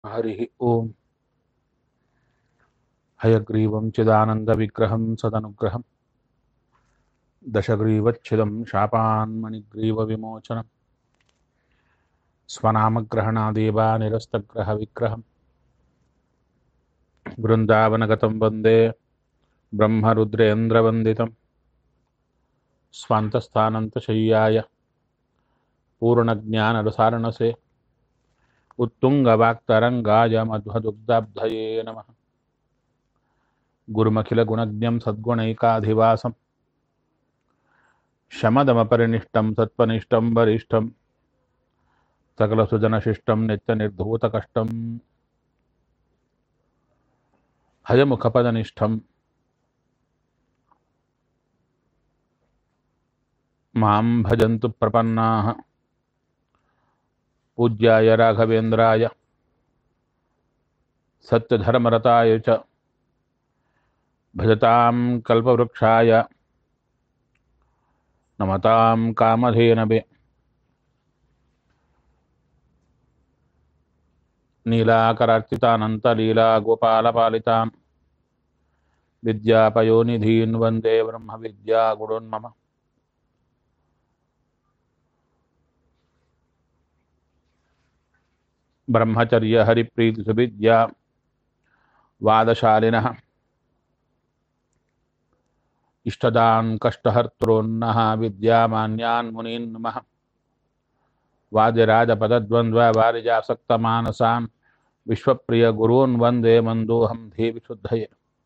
हरिः ओम् हयग्रीवं चिदानन्दविग्रहं सदनुग्रहं दशग्रीवच्छिदं शापान्मणिग्रीवविमोचनं स्वनामग्रहणादेवानिरस्तग्रहविग्रहं वृन्दावनगतं वन्दे ब्रह्मरुद्रेन्द्रवन्दितं स्वान्तस्थानन्तशय्याय पूर्णज्ञानरसारणसे उत्तुङ्गवाक्तरङ्गाय मध्वदुग्धाब्धये नमः गुरुमखिलगुणज्ञं सद्गुणैकाधिवासं शमदमपरिनिष्टं सत्त्वनिष्ठं वरिष्ठं सकलसुजनशिष्टं नित्यनिर्धूतकष्टं हयमुखपदनिष्ठं मां भजन्तु प्रपन्नाः पूज्याय राघवेन्द्राय सत्यधर्मरताय च भजतां कल्पवृक्षाय नमतां कामधेनवे नीलाकरार्चितानन्तलीलागोपालपालितां विद्यापयोनिधीन् वन्दे ब्रह्मविद्यागुरुन्मम ब्रह्मचर्यहरिप्रीतिसुविद्या वादशालिनः इष्टदान् कष्टहर्तॄन्नः विद्यामान्यान् मुनीन् नमः वादिराजपदद्वन्द्ववारिजासक्तमानसान् विश्वप्रियगुरून् वन्दे मन्दोऽहं धीविशुद्धये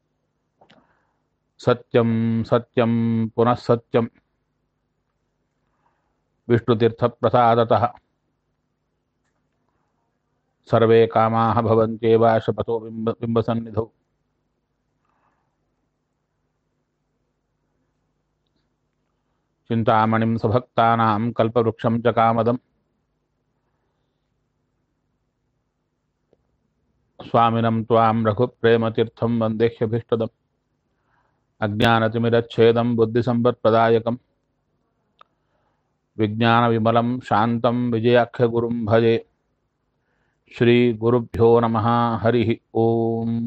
सत्यं सत्यं पुनः सत्यं विष्णुतीर्थप्रसादतः सर्वे कामाः भवन्त्येव शपथो बिम्ब बिम्बसन्निधौ चिन्तामणिं सभक्तानां कल्पवृक्षं च कामदम् स्वामिनं त्वां रघुप्रेमतीर्थं वन्देह्यभीष्टदम् अज्ञानतिमिरच्छेदं बुद्धिसम्पत्प्रदायकं विज्ञानविमलं शान्तं विजयाख्यगुरुं भजे श्रीगुरुभ्यो नमः हरिः ओम्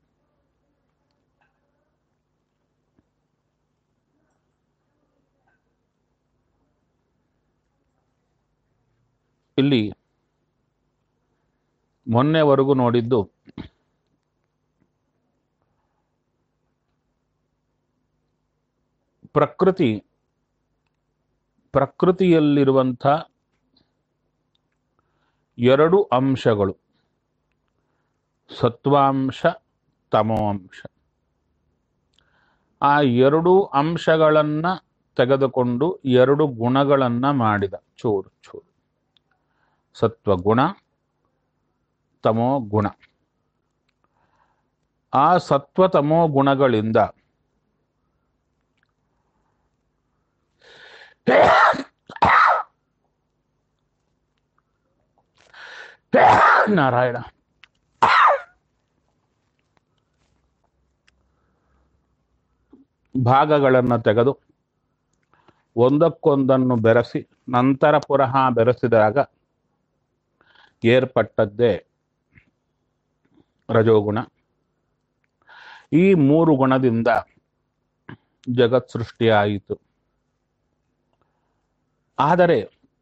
ಇಲ್ಲಿ ಮೊನ್ನೆವರೆಗೂ ನೋಡಿದ್ದು ಪ್ರಕೃತಿ ಪ್ರಕೃತಿಯಲ್ಲಿರುವಂಥ ಎರಡು ಅಂಶಗಳು ಸತ್ವಾಂಶ ತಮೋಂಶ ಆ ಎರಡು ಅಂಶಗಳನ್ನು ತೆಗೆದುಕೊಂಡು ಎರಡು ಗುಣಗಳನ್ನು ಮಾಡಿದ ಚೂರು ಚೂರು ಸತ್ವಗುಣ ತಮೋ ಗುಣ ಆ ಸತ್ವ ತಮೋ ಗುಣಗಳಿಂದ ನಾರಾಯಣ ಭಾಗಗಳನ್ನು ತೆಗೆದು ಒಂದಕ್ಕೊಂದನ್ನು ಬೆರೆಸಿ ನಂತರ ಪುನಃ ಬೆರೆಸಿದಾಗ ಏರ್ಪಟ್ಟದ್ದೇ ರಜೋಗುಣ ಈ ಮೂರು ಗುಣದಿಂದ ಜಗತ್ ಸೃಷ್ಟಿಯಾಯಿತು ಆದರೆ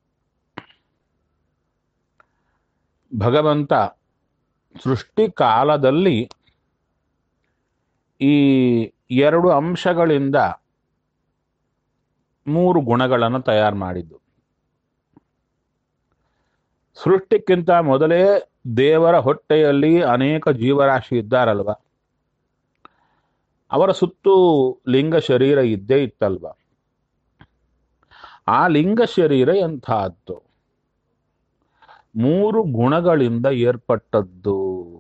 ಭಗವಂತ ಸೃಷ್ಟಿ ಕಾಲದಲ್ಲಿ ಈ ಎರಡು ಅಂಶಗಳಿಂದ ಮೂರು ಗುಣಗಳನ್ನು ತಯಾರು ಮಾಡಿದ್ದು ಸೃಷ್ಟಿಕ್ಕಿಂತ ಮೊದಲೇ ದೇವರ ಹೊಟ್ಟೆಯಲ್ಲಿ ಅನೇಕ ಜೀವರಾಶಿ ಇದ್ದಾರಲ್ವ ಅವರ ಸುತ್ತು ಲಿಂಗ ಶರೀರ ಇದ್ದೇ ಇತ್ತಲ್ವ ಆ ಲಿಂಗ ಶರೀರ ಎಂಥದ್ದು ಮೂರು ಗುಣಗಳಿಂದ ಏರ್ಪಟ್ಟದ್ದು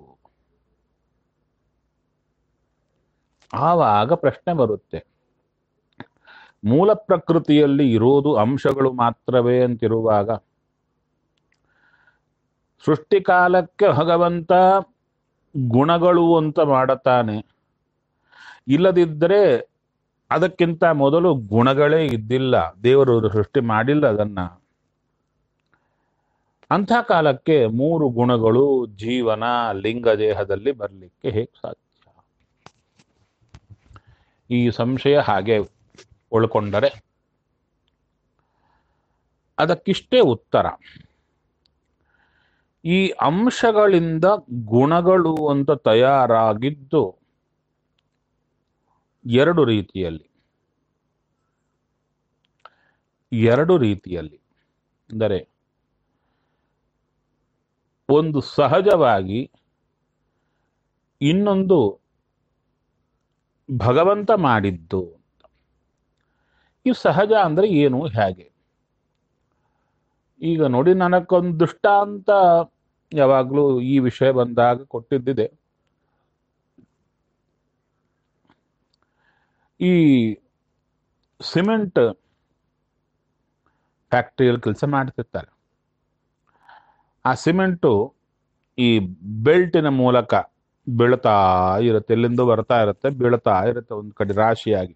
ಆವಾಗ ಪ್ರಶ್ನೆ ಬರುತ್ತೆ ಮೂಲ ಪ್ರಕೃತಿಯಲ್ಲಿ ಇರೋದು ಅಂಶಗಳು ಮಾತ್ರವೇ ಅಂತಿರುವಾಗ ಸೃಷ್ಟಿಕಾಲಕ್ಕೆ ಭಗವಂತ ಗುಣಗಳು ಅಂತ ಮಾಡುತ್ತಾನೆ ಇಲ್ಲದಿದ್ದರೆ ಅದಕ್ಕಿಂತ ಮೊದಲು ಗುಣಗಳೇ ಇದ್ದಿಲ್ಲ ದೇವರು ಸೃಷ್ಟಿ ಮಾಡಿಲ್ಲ ಅದನ್ನ ಅಂಥ ಕಾಲಕ್ಕೆ ಮೂರು ಗುಣಗಳು ಜೀವನ ಲಿಂಗ ದೇಹದಲ್ಲಿ ಬರಲಿಕ್ಕೆ ಹೇಗೆ ಸಾಧ್ಯ ಈ ಸಂಶಯ ಹಾಗೆ ಉಳ್ಕೊಂಡರೆ ಅದಕ್ಕಿಷ್ಟೇ ಉತ್ತರ ಈ ಅಂಶಗಳಿಂದ ಗುಣಗಳು ಅಂತ ತಯಾರಾಗಿದ್ದು ಎರಡು ರೀತಿಯಲ್ಲಿ ಎರಡು ರೀತಿಯಲ್ಲಿ ಅಂದರೆ ಒಂದು ಸಹಜವಾಗಿ ಇನ್ನೊಂದು ಭಗವಂತ ಮಾಡಿದ್ದು ಅಂತ ಈ ಸಹಜ ಅಂದ್ರೆ ಏನು ಹೇಗೆ ಈಗ ನೋಡಿ ನನಗೊಂದು ದೃಷ್ಟಾಂತ ಯಾವಾಗಲೂ ಈ ವಿಷಯ ಬಂದಾಗ ಕೊಟ್ಟಿದ್ದಿದೆ ಈ ಸಿಮೆಂಟ್ ಫ್ಯಾಕ್ಟ್ರಿಯಲ್ಲಿ ಕೆಲಸ ಮಾಡ್ತಿರ್ತಾರೆ ಆ ಸಿಮೆಂಟು ಈ ಬೆಲ್ಟಿನ ಮೂಲಕ ಬೀಳ್ತಾ ಇರುತ್ತೆ ಎಲ್ಲಿಂದ ಬರ್ತಾ ಇರುತ್ತೆ ಬೀಳ್ತಾ ಇರುತ್ತೆ ಒಂದು ಕಡೆ ರಾಶಿಯಾಗಿ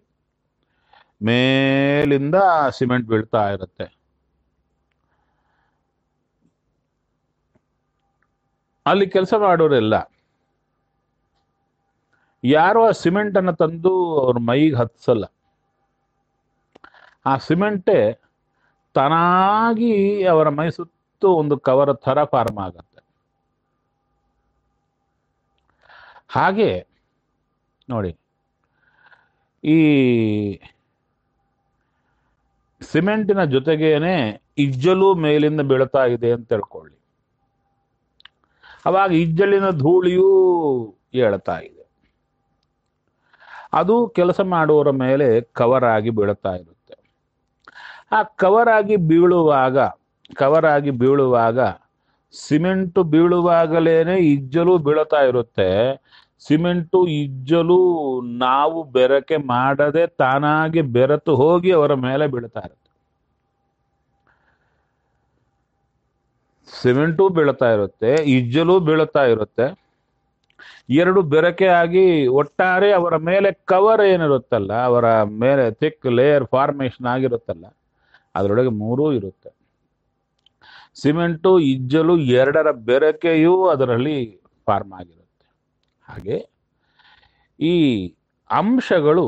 ಮೇಲಿಂದ ಸಿಮೆಂಟ್ ಬೀಳ್ತಾ ಇರುತ್ತೆ ಅಲ್ಲಿ ಕೆಲಸ ಮಾಡೋರೆಲ್ಲ ಯಾರೋ ಆ ಸಿಮೆಂಟ್ ಅನ್ನು ತಂದು ಅವ್ರ ಮೈಗೆ ಹತ್ಸಲ್ಲ ಆ ಸಿಮೆಂಟೇ ತಾನಾಗಿ ಅವರ ಮೈ ಸುತ್ತು ಒಂದು ಕವರ್ ಥರ ಫಾರ್ಮ್ ಆಗತ್ತೆ ಹಾಗೆ ನೋಡಿ ಈ ಸಿಮೆಂಟಿನ ಜೊತೆಗೇನೆ ಇಜ್ಜಲು ಮೇಲಿಂದ ಬೀಳ್ತಾ ಇದೆ ಅಂತ ತಿಳ್ಕೊಳ್ಳಿ ಅವಾಗ ಇಜ್ಜಲಿನ ಧೂಳಿಯೂ ಏಳ್ತಾ ಇದೆ ಅದು ಕೆಲಸ ಮಾಡುವವರ ಮೇಲೆ ಕವರ್ ಆಗಿ ಬೀಳ್ತಾ ಇರುತ್ತೆ ಆ ಕವರ್ ಆಗಿ ಬೀಳುವಾಗ ಕವರ್ ಆಗಿ ಬೀಳುವಾಗ ಸಿಮೆಂಟು ಬೀಳುವಾಗಲೇನೆ ಇಜ್ಜಲು ಬೀಳ್ತಾ ಇರುತ್ತೆ ಸಿಮೆಂಟು ಇಜ್ಜಲು ನಾವು ಬೆರಕೆ ಮಾಡದೆ ತಾನಾಗಿ ಬೆರೆತು ಹೋಗಿ ಅವರ ಮೇಲೆ ಬೀಳ್ತಾ ಇರುತ್ತೆ ಸಿಮೆಂಟು ಬೀಳ್ತಾ ಇರುತ್ತೆ ಇಜ್ಜಲು ಬೀಳ್ತಾ ಇರುತ್ತೆ ಎರಡು ಬೆರಕೆ ಆಗಿ ಒಟ್ಟಾರೆ ಅವರ ಮೇಲೆ ಕವರ್ ಏನಿರುತ್ತಲ್ಲ ಅವರ ಮೇಲೆ ಥಿಕ್ ಲೇಯರ್ ಫಾರ್ಮೇಶನ್ ಆಗಿರುತ್ತಲ್ಲ ಅದರೊಳಗೆ ಮೂರೂ ಇರುತ್ತೆ ಸಿಮೆಂಟು ಇಜ್ಜಲು ಎರಡರ ಬೆರಕೆಯೂ ಅದರಲ್ಲಿ ಫಾರ್ಮ್ ಆಗಿರುತ್ತೆ ಹಾಗೆ ಈ ಅಂಶಗಳು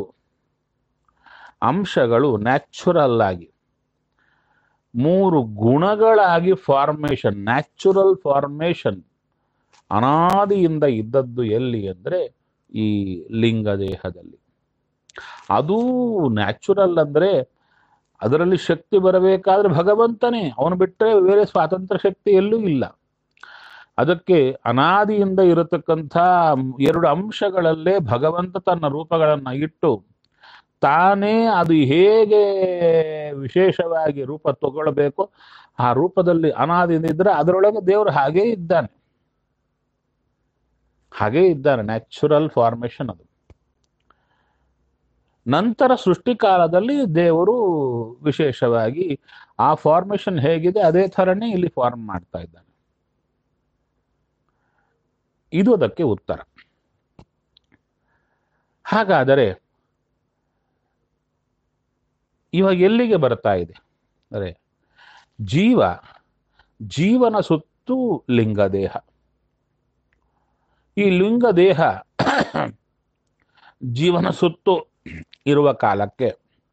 ಅಂಶಗಳು ನ್ಯಾಚುರಲ್ ಆಗಿ ಮೂರು ಗುಣಗಳಾಗಿ ಫಾರ್ಮೇಶನ್ ನ್ಯಾಚುರಲ್ ಫಾರ್ಮೇಶನ್ ಅನಾದಿಯಿಂದ ಇದ್ದದ್ದು ಎಲ್ಲಿ ಅಂದರೆ ಈ ಲಿಂಗ ದೇಹದಲ್ಲಿ ಅದು ನ್ಯಾಚುರಲ್ ಅಂದ್ರೆ ಅದರಲ್ಲಿ ಶಕ್ತಿ ಬರಬೇಕಾದ್ರೆ ಭಗವಂತನೇ ಅವನು ಬಿಟ್ಟರೆ ಬೇರೆ ಸ್ವಾತಂತ್ರ್ಯ ಶಕ್ತಿ ಎಲ್ಲೂ ಇಲ್ಲ ಅದಕ್ಕೆ ಅನಾದಿಯಿಂದ ಇರತಕ್ಕಂಥ ಎರಡು ಅಂಶಗಳಲ್ಲೇ ಭಗವಂತ ತನ್ನ ರೂಪಗಳನ್ನು ಇಟ್ಟು ತಾನೇ ಅದು ಹೇಗೆ ವಿಶೇಷವಾಗಿ ರೂಪ ತಗೊಳ್ಬೇಕು ಆ ರೂಪದಲ್ಲಿ ಅನಾದಿಯಿಂದ ಇದ್ರೆ ಅದರೊಳಗೆ ದೇವರು ಹಾಗೇ ಇದ್ದಾನೆ ಹಾಗೇ ಇದ್ದಾನೆ ನ್ಯಾಚುರಲ್ ಫಾರ್ಮೇಶನ್ ಅದು ನಂತರ ಸೃಷ್ಟಿ ಕಾಲದಲ್ಲಿ ದೇವರು ವಿಶೇಷವಾಗಿ ಆ ಫಾರ್ಮೇಶನ್ ಹೇಗಿದೆ ಅದೇ ಥರನೇ ಇಲ್ಲಿ ಫಾರ್ಮ್ ಮಾಡ್ತಾ ಇದ್ದಾನೆ ಇದು ಅದಕ್ಕೆ ಉತ್ತರ ಹಾಗಾದರೆ ಇವಾಗ ಎಲ್ಲಿಗೆ ಬರ್ತಾ ಇದೆ ಅಂದರೆ ಜೀವ ಜೀವನ ಸುತ್ತು ಲಿಂಗ ದೇಹ ಈ ಲಿಂಗ ದೇಹ ಜೀವನ ಸುತ್ತು ಇರುವ ಕಾಲಕ್ಕೆ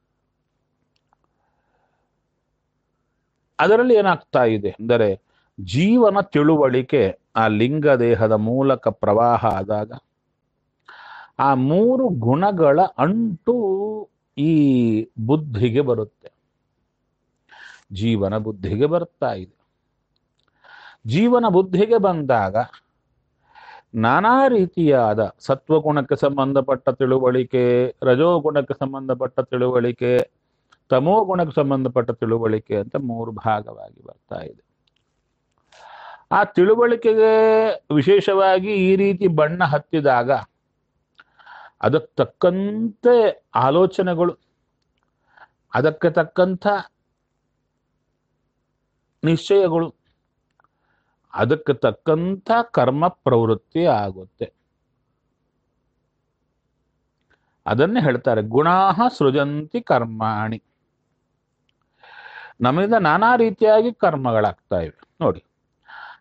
ಅದರಲ್ಲಿ ಏನಾಗ್ತಾ ಇದೆ ಅಂದರೆ ಜೀವನ ತಿಳುವಳಿಕೆ ಆ ಲಿಂಗ ದೇಹದ ಮೂಲಕ ಪ್ರವಾಹ ಆದಾಗ ಆ ಮೂರು ಗುಣಗಳ ಅಂಟು ಈ ಬುದ್ಧಿಗೆ ಬರುತ್ತೆ ಜೀವನ ಬುದ್ಧಿಗೆ ಬರ್ತಾ ಇದೆ ಜೀವನ ಬುದ್ಧಿಗೆ ಬಂದಾಗ ನಾನಾ ರೀತಿಯಾದ ಸತ್ವಗುಣಕ್ಕೆ ಸಂಬಂಧಪಟ್ಟ ತಿಳುವಳಿಕೆ ರಜೋಗುಣಕ್ಕೆ ಸಂಬಂಧಪಟ್ಟ ತಿಳುವಳಿಕೆ ತಮೋ ಗುಣಕ್ಕೆ ಸಂಬಂಧಪಟ್ಟ ತಿಳುವಳಿಕೆ ಅಂತ ಮೂರು ಭಾಗವಾಗಿ ಬರ್ತಾ ಇದೆ ಆ ತಿಳುವಳಿಕೆಗೆ ವಿಶೇಷವಾಗಿ ಈ ರೀತಿ ಬಣ್ಣ ಹತ್ತಿದಾಗ ಅದಕ್ಕೆ ತಕ್ಕಂತೆ ಆಲೋಚನೆಗಳು ಅದಕ್ಕೆ ತಕ್ಕಂಥ ನಿಶ್ಚಯಗಳು ಅದಕ್ಕೆ ತಕ್ಕಂಥ ಕರ್ಮ ಪ್ರವೃತ್ತಿ ಆಗುತ್ತೆ ಅದನ್ನೇ ಹೇಳ್ತಾರೆ ಗುಣಾಹ ಸೃಜಂತಿ ಕರ್ಮಾಣಿ ನಮ್ಮಿಂದ ನಾನಾ ರೀತಿಯಾಗಿ ಕರ್ಮಗಳಾಗ್ತಾ ಇವೆ ನೋಡಿ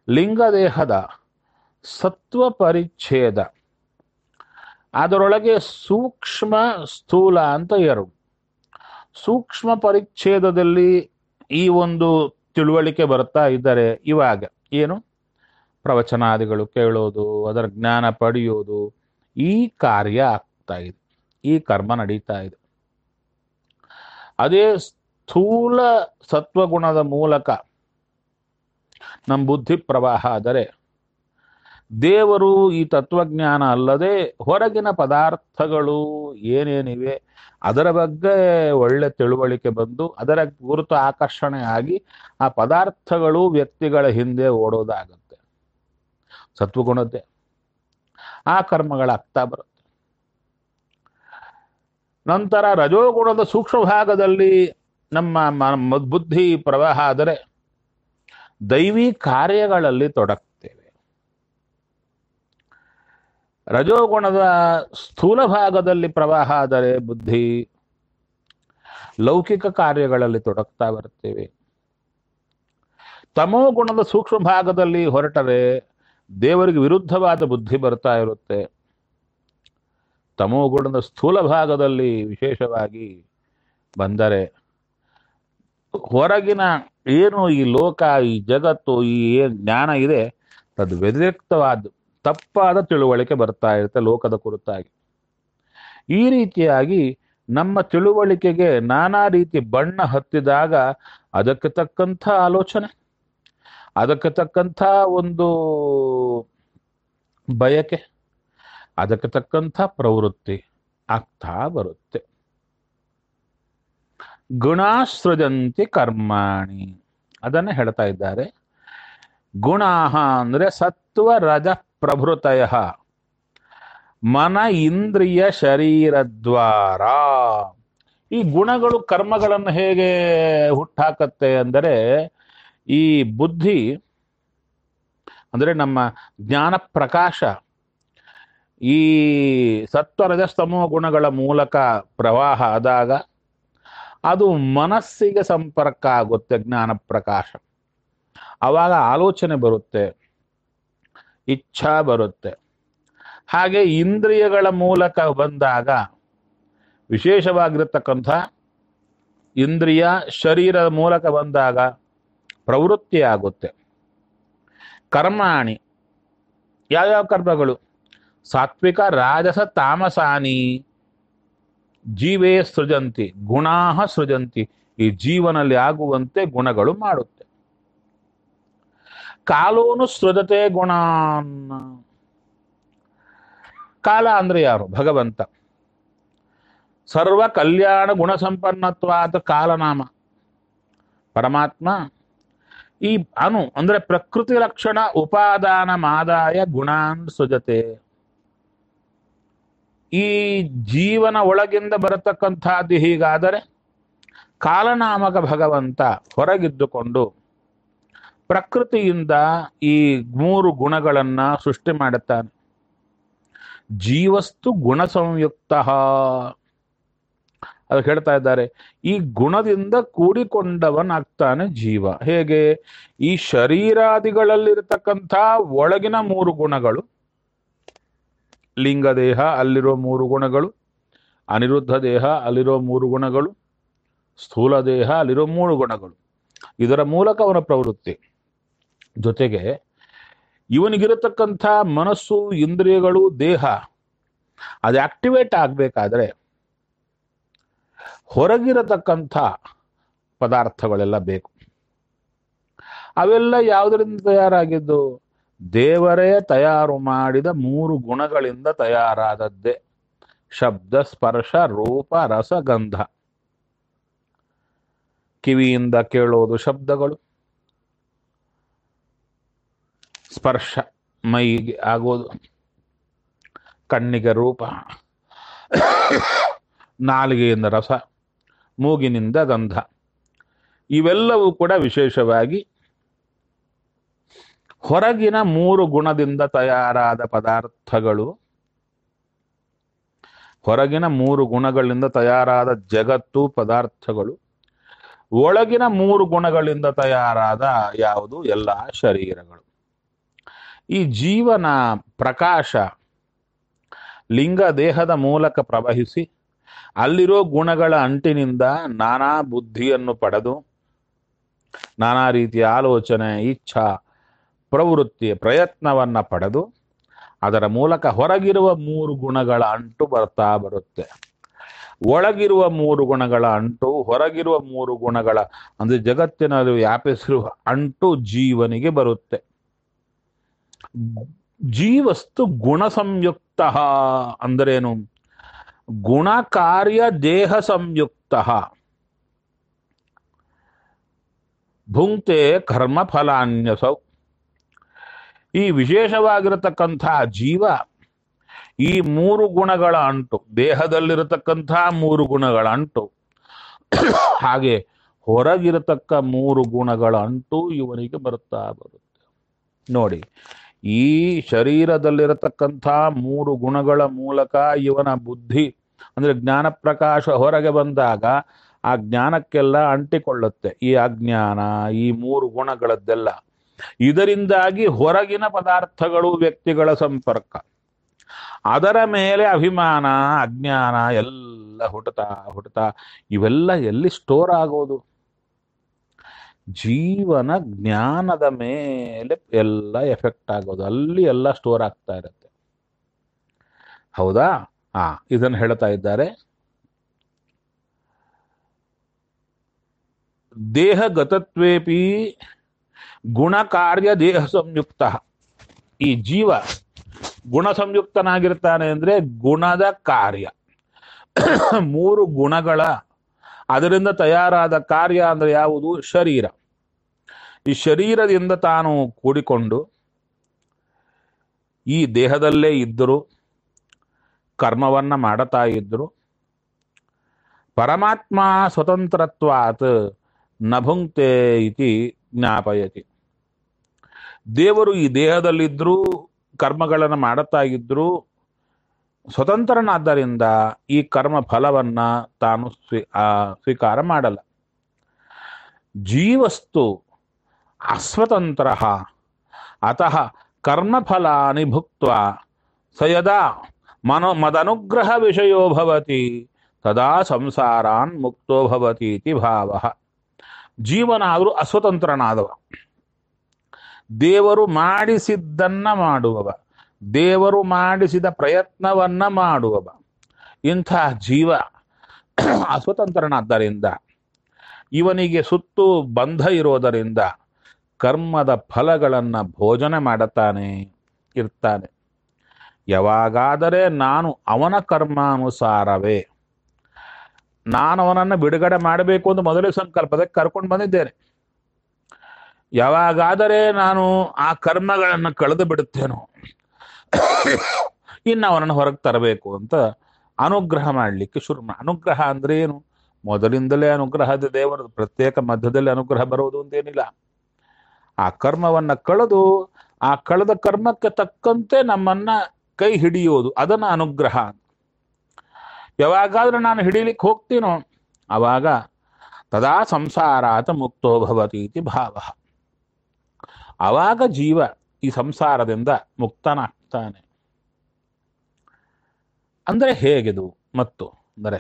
ಲಿಂಗದೇಹದ ಸತ್ವ ಪರಿಚ್ಛೇದ ಅದರೊಳಗೆ ಸೂಕ್ಷ್ಮ ಸ್ಥೂಲ ಅಂತ ಎರಡು ಸೂಕ್ಷ್ಮ ಪರಿಚ್ಛೇದದಲ್ಲಿ ಈ ಒಂದು ತಿಳುವಳಿಕೆ ಬರ್ತಾ ಇದ್ದರೆ ಇವಾಗ ಏನು ಪ್ರವಚನಾದಿಗಳು ಕೇಳೋದು ಅದರ ಜ್ಞಾನ ಪಡೆಯೋದು ಈ ಕಾರ್ಯ ಆಗ್ತಾ ಇದೆ ಈ ಕರ್ಮ ನಡೀತಾ ಇದೆ ಅದೇ ಸ್ಥೂಲ ಸತ್ವಗುಣದ ಮೂಲಕ ನಮ್ಮ ಬುದ್ಧಿ ಪ್ರವಾಹ ಆದರೆ ದೇವರು ಈ ತತ್ವಜ್ಞಾನ ಅಲ್ಲದೆ ಹೊರಗಿನ ಪದಾರ್ಥಗಳು ಏನೇನಿವೆ ಅದರ ಬಗ್ಗೆ ಒಳ್ಳೆ ತಿಳುವಳಿಕೆ ಬಂದು ಅದರ ಗುರುತು ಆಕರ್ಷಣೆ ಆಗಿ ಆ ಪದಾರ್ಥಗಳು ವ್ಯಕ್ತಿಗಳ ಹಿಂದೆ ಓಡೋದಾಗುತ್ತೆ ಸತ್ವಗುಣದ್ದೇ ಆ ಕರ್ಮಗಳಾಗ್ತಾ ಬರುತ್ತೆ ನಂತರ ರಜೋಗುಣದ ಸೂಕ್ಷ್ಮ ಭಾಗದಲ್ಲಿ ನಮ್ಮ ಮ- ಮ- ಬುದ್ಧಿ ಪ್ರವಾಹ ಆದರೆ ದೈವಿ ಕಾರ್ಯಗಳಲ್ಲಿ ತೊಡಗ್ತೇವೆ ರಜೋಗುಣದ ಸ್ಥೂಲ ಭಾಗದಲ್ಲಿ ಪ್ರವಾಹ ಆದರೆ ಬುದ್ಧಿ ಲೌಕಿಕ ಕಾರ್ಯಗಳಲ್ಲಿ ತೊಡಗ್ತಾ ಬರ್ತೇವೆ ತಮೋ ಗುಣದ ಸೂಕ್ಷ್ಮ ಭಾಗದಲ್ಲಿ ಹೊರಟರೆ ದೇವರಿಗೆ ವಿರುದ್ಧವಾದ ಬುದ್ಧಿ ಬರ್ತಾ ಇರುತ್ತೆ ತಮೋ ಗುಣದ ಸ್ಥೂಲ ಭಾಗದಲ್ಲಿ ವಿಶೇಷವಾಗಿ ಬಂದರೆ ಹೊರಗಿನ ಏನು ಈ ಲೋಕ ಈ ಜಗತ್ತು ಈ ಏನ್ ಜ್ಞಾನ ಇದೆ ಅದು ವ್ಯತಿರಿಕ್ತವಾದ ತಪ್ಪಾದ ತಿಳುವಳಿಕೆ ಬರ್ತಾ ಇರುತ್ತೆ ಲೋಕದ ಕುರಿತಾಗಿ ಈ ರೀತಿಯಾಗಿ ನಮ್ಮ ತಿಳುವಳಿಕೆಗೆ ನಾನಾ ರೀತಿ ಬಣ್ಣ ಹತ್ತಿದಾಗ ಅದಕ್ಕೆ ತಕ್ಕಂಥ ಆಲೋಚನೆ ಅದಕ್ಕೆ ತಕ್ಕಂಥ ಒಂದು ಬಯಕೆ ಅದಕ್ಕೆ ತಕ್ಕಂಥ ಪ್ರವೃತ್ತಿ ಆಗ್ತಾ ಬರುತ್ತೆ ಗುಣಾಸೃಜಂತಿ ಕರ್ಮಾಣಿ ಅದನ್ನೇ ಹೇಳ್ತಾ ಇದ್ದಾರೆ ಗುಣಾಹ ಅಂದ್ರೆ ಸತ್ವ ರಜ ಪ್ರಭೃತಯ ಮನ ಇಂದ್ರಿಯ ಶರೀರದ್ವಾರ ಈ ಗುಣಗಳು ಕರ್ಮಗಳನ್ನು ಹೇಗೆ ಹುಟ್ಟಾಕತ್ತೆ ಅಂದರೆ ಈ ಬುದ್ಧಿ ಅಂದರೆ ನಮ್ಮ ಜ್ಞಾನ ಪ್ರಕಾಶ ಈ ಸತ್ವ ರಜಸ್ತಮೋ ಗುಣಗಳ ಮೂಲಕ ಪ್ರವಾಹ ಆದಾಗ ಅದು ಮನಸ್ಸಿಗೆ ಸಂಪರ್ಕ ಆಗುತ್ತೆ ಜ್ಞಾನ ಪ್ರಕಾಶ ಆವಾಗ ಆಲೋಚನೆ ಬರುತ್ತೆ ಇಚ್ಛಾ ಬರುತ್ತೆ ಹಾಗೆ ಇಂದ್ರಿಯಗಳ ಮೂಲಕ ಬಂದಾಗ ವಿಶೇಷವಾಗಿರತಕ್ಕಂಥ ಇಂದ್ರಿಯ ಶರೀರದ ಮೂಲಕ ಬಂದಾಗ ಪ್ರವೃತ್ತಿ ಆಗುತ್ತೆ ಕರ್ಮಾಣಿ ಯಾವ್ಯಾವ ಕರ್ಮಗಳು ಸಾತ್ವಿಕ ರಾಜಸ ತಾಮಸಾನಿ ಜೀವೇ ಸೃಜಂತಿ ಗುಣಾಹ ಸೃಜಂತಿ ಈ ಜೀವನಲ್ಲಿ ಆಗುವಂತೆ ಗುಣಗಳು ಮಾಡುತ್ತೆ ಕಾಲೋನು ಸೃಜತೆ ಗುಣಾನ್ನ ಕಾಲ ಅಂದ್ರೆ ಯಾರು ಭಗವಂತ ಸರ್ವ ಕಲ್ಯಾಣ ಗುಣ ಸಂಪನ್ನತ್ವಾದ ಕಾಲನಾಮ ಪರಮಾತ್ಮ ಈ ಅನು ಅಂದ್ರೆ ಪ್ರಕೃತಿ ಲಕ್ಷಣ ಉಪಾದಾನ ಮಾದಾಯ ಗುಣಾನ್ ಸುಜತೆ ಈ ಜೀವನ ಒಳಗಿಂದ ಬರತಕ್ಕಂಥದ್ದು ಹೀಗಾದರೆ ಕಾಲನಾಮಕ ಭಗವಂತ ಹೊರಗಿದ್ದುಕೊಂಡು ಪ್ರಕೃತಿಯಿಂದ ಈ ಮೂರು ಗುಣಗಳನ್ನ ಸೃಷ್ಟಿ ಮಾಡುತ್ತಾನೆ ಜೀವಸ್ತು ಗುಣ ಸಂಯುಕ್ತ ಅದು ಹೇಳ್ತಾ ಇದ್ದಾರೆ ಈ ಗುಣದಿಂದ ಕೂಡಿಕೊಂಡವನಾಗ್ತಾನೆ ಜೀವ ಹೇಗೆ ಈ ಶರೀರಾದಿಗಳಲ್ಲಿರತಕ್ಕಂಥ ಒಳಗಿನ ಮೂರು ಗುಣಗಳು ಲಿಂಗ ದೇಹ ಅಲ್ಲಿರೋ ಮೂರು ಗುಣಗಳು ಅನಿರುದ್ಧ ದೇಹ ಅಲ್ಲಿರೋ ಮೂರು ಗುಣಗಳು ಸ್ಥೂಲ ದೇಹ ಅಲ್ಲಿರೋ ಮೂರು ಗುಣಗಳು ಇದರ ಮೂಲಕ ಅವನ ಪ್ರವೃತ್ತಿ ಜೊತೆಗೆ ಇವನಿಗಿರತಕ್ಕಂಥ ಮನಸ್ಸು ಇಂದ್ರಿಯಗಳು ದೇಹ ಅದು ಆಕ್ಟಿವೇಟ್ ಆಗಬೇಕಾದ್ರೆ ಹೊರಗಿರತಕ್ಕಂಥ ಪದಾರ್ಥಗಳೆಲ್ಲ ಬೇಕು ಅವೆಲ್ಲ ಯಾವುದರಿಂದ ತಯಾರಾಗಿದ್ದು ದೇವರೇ ತಯಾರು ಮಾಡಿದ ಮೂರು ಗುಣಗಳಿಂದ ತಯಾರಾದದ್ದೇ ಶಬ್ದ ಸ್ಪರ್ಶ ರೂಪ ರಸ ಗಂಧ ಕಿವಿಯಿಂದ ಕೇಳೋದು ಶಬ್ದಗಳು ಸ್ಪರ್ಶ ಮೈಗೆ ಆಗೋದು ಕಣ್ಣಿಗೆ ರೂಪ ನಾಲಿಗೆಯಿಂದ ರಸ ಮೂಗಿನಿಂದ ಗಂಧ ಇವೆಲ್ಲವೂ ಕೂಡ ವಿಶೇಷವಾಗಿ ಹೊರಗಿನ ಮೂರು ಗುಣದಿಂದ ತಯಾರಾದ ಪದಾರ್ಥಗಳು ಹೊರಗಿನ ಮೂರು ಗುಣಗಳಿಂದ ತಯಾರಾದ ಜಗತ್ತು ಪದಾರ್ಥಗಳು ಒಳಗಿನ ಮೂರು ಗುಣಗಳಿಂದ ತಯಾರಾದ ಯಾವುದು ಎಲ್ಲ ಶರೀರಗಳು ಈ ಜೀವನ ಪ್ರಕಾಶ ಲಿಂಗ ದೇಹದ ಮೂಲಕ ಪ್ರವಹಿಸಿ ಅಲ್ಲಿರೋ ಗುಣಗಳ ಅಂಟಿನಿಂದ ನಾನಾ ಬುದ್ಧಿಯನ್ನು ಪಡೆದು ನಾನಾ ರೀತಿಯ ಆಲೋಚನೆ ಇಚ್ಛಾ ಪ್ರವೃತ್ತಿ ಪ್ರಯತ್ನವನ್ನ ಪಡೆದು ಅದರ ಮೂಲಕ ಹೊರಗಿರುವ ಮೂರು ಗುಣಗಳ ಅಂಟು ಬರ್ತಾ ಬರುತ್ತೆ ಒಳಗಿರುವ ಮೂರು ಗುಣಗಳ ಅಂಟು ಹೊರಗಿರುವ ಮೂರು ಗುಣಗಳ ಅಂದ್ರೆ ಜಗತ್ತಿನಲ್ಲಿ ವ್ಯಾಪಿಸಿರುವ ಅಂಟು ಜೀವನಿಗೆ ಬರುತ್ತೆ ಜೀವಸ್ತು ಗುಣ ಸಂಯುಕ್ತ ಅಂದ್ರೇನು ಗುಣ ಕಾರ್ಯ ದೇಹ ಸಂಯುಕ್ತ ಭುಂಕ್ತೆ ಕರ್ಮ ಫಲಾನ್ಯಸೌ ಈ ವಿಶೇಷವಾಗಿರತಕ್ಕಂಥ ಜೀವ ಈ ಮೂರು ಗುಣಗಳ ಅಂಟು ದೇಹದಲ್ಲಿರತಕ್ಕಂಥ ಮೂರು ಗುಣಗಳ ಅಂಟು ಹಾಗೆ ಹೊರಗಿರತಕ್ಕ ಮೂರು ಗುಣಗಳ ಅಂಟು ಇವನಿಗೆ ಬರುತ್ತಾ ಬರುತ್ತೆ ನೋಡಿ ಈ ಶರೀರದಲ್ಲಿರತಕ್ಕಂಥ ಮೂರು ಗುಣಗಳ ಮೂಲಕ ಇವನ ಬುದ್ಧಿ ಅಂದ್ರೆ ಜ್ಞಾನ ಪ್ರಕಾಶ ಹೊರಗೆ ಬಂದಾಗ ಆ ಜ್ಞಾನಕ್ಕೆಲ್ಲ ಅಂಟಿಕೊಳ್ಳುತ್ತೆ ಈ ಅಜ್ಞಾನ ಈ ಮೂರು ಗುಣಗಳದ್ದೆಲ್ಲ ಇದರಿಂದಾಗಿ ಹೊರಗಿನ ಪದಾರ್ಥಗಳು ವ್ಯಕ್ತಿಗಳ ಸಂಪರ್ಕ ಅದರ ಮೇಲೆ ಅಭಿಮಾನ ಅಜ್ಞಾನ ಎಲ್ಲ ಹುಟ್ಟುತ್ತಾ ಹುಟ್ಟುತ್ತಾ ಇವೆಲ್ಲ ಎಲ್ಲಿ ಸ್ಟೋರ್ ಆಗೋದು ಜೀವನ ಜ್ಞಾನದ ಮೇಲೆ ಎಲ್ಲ ಎಫೆಕ್ಟ್ ಆಗೋದು ಅಲ್ಲಿ ಎಲ್ಲ ಸ್ಟೋರ್ ಆಗ್ತಾ ಇರುತ್ತೆ ಹೌದಾ ಹಾ ಇದನ್ನು ಹೇಳ್ತಾ ಇದ್ದಾರೆ ದೇಹಗತತ್ವೇಪಿ ಗುಣ ಕಾರ್ಯ ದೇಹ ಸಂಯುಕ್ತ ಈ ಜೀವ ಗುಣ ಸಂಯುಕ್ತನಾಗಿರ್ತಾನೆ ಅಂದ್ರೆ ಗುಣದ ಕಾರ್ಯ ಮೂರು ಗುಣಗಳ ಅದರಿಂದ ತಯಾರಾದ ಕಾರ್ಯ ಅಂದ್ರೆ ಯಾವುದು ಶರೀರ ಈ ಶರೀರದಿಂದ ತಾನು ಕೂಡಿಕೊಂಡು ಈ ದೇಹದಲ್ಲೇ ಇದ್ದರು ಕರ್ಮವನ್ನ ಮಾಡುತ್ತಾ ಇದ್ರು ಪರಮಾತ್ಮ ಸ್ವತಂತ್ರತ್ವಾತ್ ನಭುಂಕ್ತೆ ಇತಿ ಜ್ಞಾಪಯತಿ ದೇವರು ಈ ದೇಹದಲ್ಲಿದ್ದರೂ ಕರ್ಮಗಳನ್ನು ಮಾಡುತ್ತಾ ಇದ್ರು ಸ್ವತಂತ್ರನಾದ್ದರಿಂದ ಈ ಕರ್ಮ ಫಲವನ್ನ ತಾನು ಸ್ವೀ ಆ, ಸ್ವೀಕಾರ ಮಾಡಲ್ಲ ಜೀವಸ್ತು ಅಸ್ವತಂತ್ರ ಅತಃ ಕರ್ಮಫಲಾನಿ ಭುಕ್ತ ಸ ಯದಾ ಮನೋ ಮದನುಗ್ರಹ ವಿಷಯೋ ಭವತಿ ತದಾ ಸಂಸಾರಾನ್ ಮುಕ್ತೋ ಭವತಿ ಇತಿ ಭಾವ ಜೀವನಾದರೂ ಅಸ್ವತಂತ್ರನಾದವ ದೇವರು ಮಾಡಿಸಿದ್ದನ್ನ ಮಾಡುವವ ದೇವರು ಮಾಡಿಸಿದ ಪ್ರಯತ್ನವನ್ನ ಮಾಡುವವ ಇಂಥ ಜೀವ ಅಸ್ವತಂತ್ರನಾದ್ದರಿಂದ ಇವನಿಗೆ ಸುತ್ತು ಬಂಧ ಇರೋದರಿಂದ ಕರ್ಮದ ಫಲಗಳನ್ನು ಭೋಜನ ಮಾಡುತ್ತಾನೆ ಇರ್ತಾನೆ ಯಾವಾಗಾದರೆ ನಾನು ಅವನ ಕರ್ಮಾನುಸಾರವೇ ನಾನು ಅವನನ್ನು ಬಿಡುಗಡೆ ಮಾಡಬೇಕು ಅಂತ ಮೊದಲೇ ಸಂಕಲ್ಪದಕ್ಕೆ ಕರ್ಕೊಂಡು ಬಂದಿದ್ದೇನೆ ಯಾವಾಗಾದರೆ ನಾನು ಆ ಕರ್ಮಗಳನ್ನು ಕಳೆದು ಬಿಡುತ್ತೇನೋ ಇನ್ನು ಅವನನ್ನು ಹೊರಗೆ ತರಬೇಕು ಅಂತ ಅನುಗ್ರಹ ಮಾಡಲಿಕ್ಕೆ ಶುರು ಮಾ ಅನುಗ್ರಹ ಅಂದ್ರೆ ಏನು ಮೊದಲಿಂದಲೇ ಅನುಗ್ರಹದ ದೇವರದು ಪ್ರತ್ಯೇಕ ಮಧ್ಯದಲ್ಲಿ ಅನುಗ್ರಹ ಬರುವುದು ಅಂತೇನಿಲ್ಲ ಆ ಕರ್ಮವನ್ನ ಕಳೆದು ಆ ಕಳೆದ ಕರ್ಮಕ್ಕೆ ತಕ್ಕಂತೆ ನಮ್ಮನ್ನ ಕೈ ಹಿಡಿಯೋದು ಅದನ್ನ ಅನುಗ್ರಹ ಯಾವಾಗಾದ್ರೂ ನಾನು ಹಿಡೀಲಿಕ್ಕೆ ಹೋಗ್ತೀನೋ ಅವಾಗ ತದಾ ಸಂಸಾರಾತ ಮುಕ್ತೋ ಭವತಿ ಇತಿ ಭಾವ ಆವಾಗ ಜೀವ ಈ ಸಂಸಾರದಿಂದ ಮುಕ್ತನಾಗ್ತಾನೆ ಅಂದ್ರೆ ಹೇಗಿದು ಮತ್ತು ಅಂದರೆ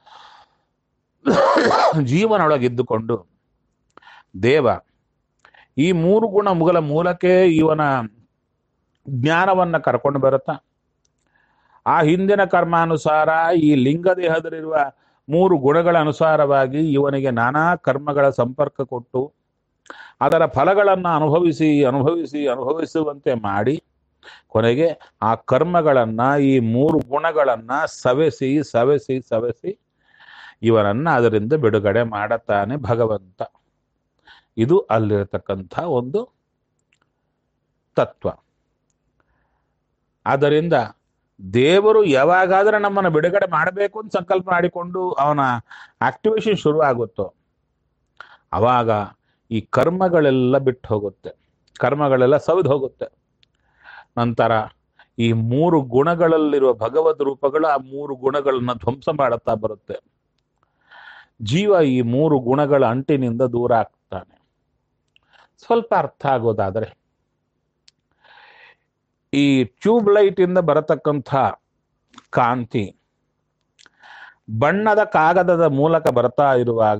ಜೀವನೊಳಗಿದ್ದುಕೊಂಡು ದೇವ ಈ ಮೂರು ಗುಣ ಮುಗಲ ಮೂಲಕ್ಕೆ ಇವನ ಜ್ಞಾನವನ್ನ ಕರ್ಕೊಂಡು ಬರುತ್ತಾ ಆ ಹಿಂದಿನ ಕರ್ಮಾನುಸಾರ ಈ ಲಿಂಗ ದೇಹದಲ್ಲಿರುವ ಮೂರು ಗುಣಗಳ ಅನುಸಾರವಾಗಿ ಇವನಿಗೆ ನಾನಾ ಕರ್ಮಗಳ ಸಂಪರ್ಕ ಕೊಟ್ಟು ಅದರ ಫಲಗಳನ್ನು ಅನುಭವಿಸಿ ಅನುಭವಿಸಿ ಅನುಭವಿಸುವಂತೆ ಮಾಡಿ ಕೊನೆಗೆ ಆ ಕರ್ಮಗಳನ್ನ ಈ ಮೂರು ಗುಣಗಳನ್ನ ಸವೆಸಿ ಸವೆಸಿ ಸವೆಸಿ ಇವನನ್ನ ಅದರಿಂದ ಬಿಡುಗಡೆ ಮಾಡುತ್ತಾನೆ ಭಗವಂತ ಇದು ಅಲ್ಲಿರತಕ್ಕಂಥ ಒಂದು ತತ್ವ ಆದ್ದರಿಂದ ದೇವರು ಯಾವಾಗಾದ್ರೆ ನಮ್ಮನ್ನು ಬಿಡುಗಡೆ ಮಾಡಬೇಕು ಅಂತ ಸಂಕಲ್ಪ ಮಾಡಿಕೊಂಡು ಅವನ ಆಕ್ಟಿವೇಶನ್ ಶುರು ಆಗುತ್ತೋ ಅವಾಗ ಈ ಕರ್ಮಗಳೆಲ್ಲ ಬಿಟ್ಟು ಹೋಗುತ್ತೆ ಕರ್ಮಗಳೆಲ್ಲ ಸವಿದು ಹೋಗುತ್ತೆ ನಂತರ ಈ ಮೂರು ಗುಣಗಳಲ್ಲಿರುವ ಭಗವದ್ ರೂಪಗಳು ಆ ಮೂರು ಗುಣಗಳನ್ನ ಧ್ವಂಸ ಮಾಡುತ್ತಾ ಬರುತ್ತೆ ಜೀವ ಈ ಮೂರು ಗುಣಗಳ ಅಂಟಿನಿಂದ ದೂರ ಆಗ್ತಾನೆ ಸ್ವಲ್ಪ ಅರ್ಥ ಆಗೋದಾದರೆ ಈ ಟ್ಯೂಬ್ ಲೈಟ್ ಇಂದ ಬರತಕ್ಕಂಥ ಕಾಂತಿ ಬಣ್ಣದ ಕಾಗದದ ಮೂಲಕ ಬರ್ತಾ ಇರುವಾಗ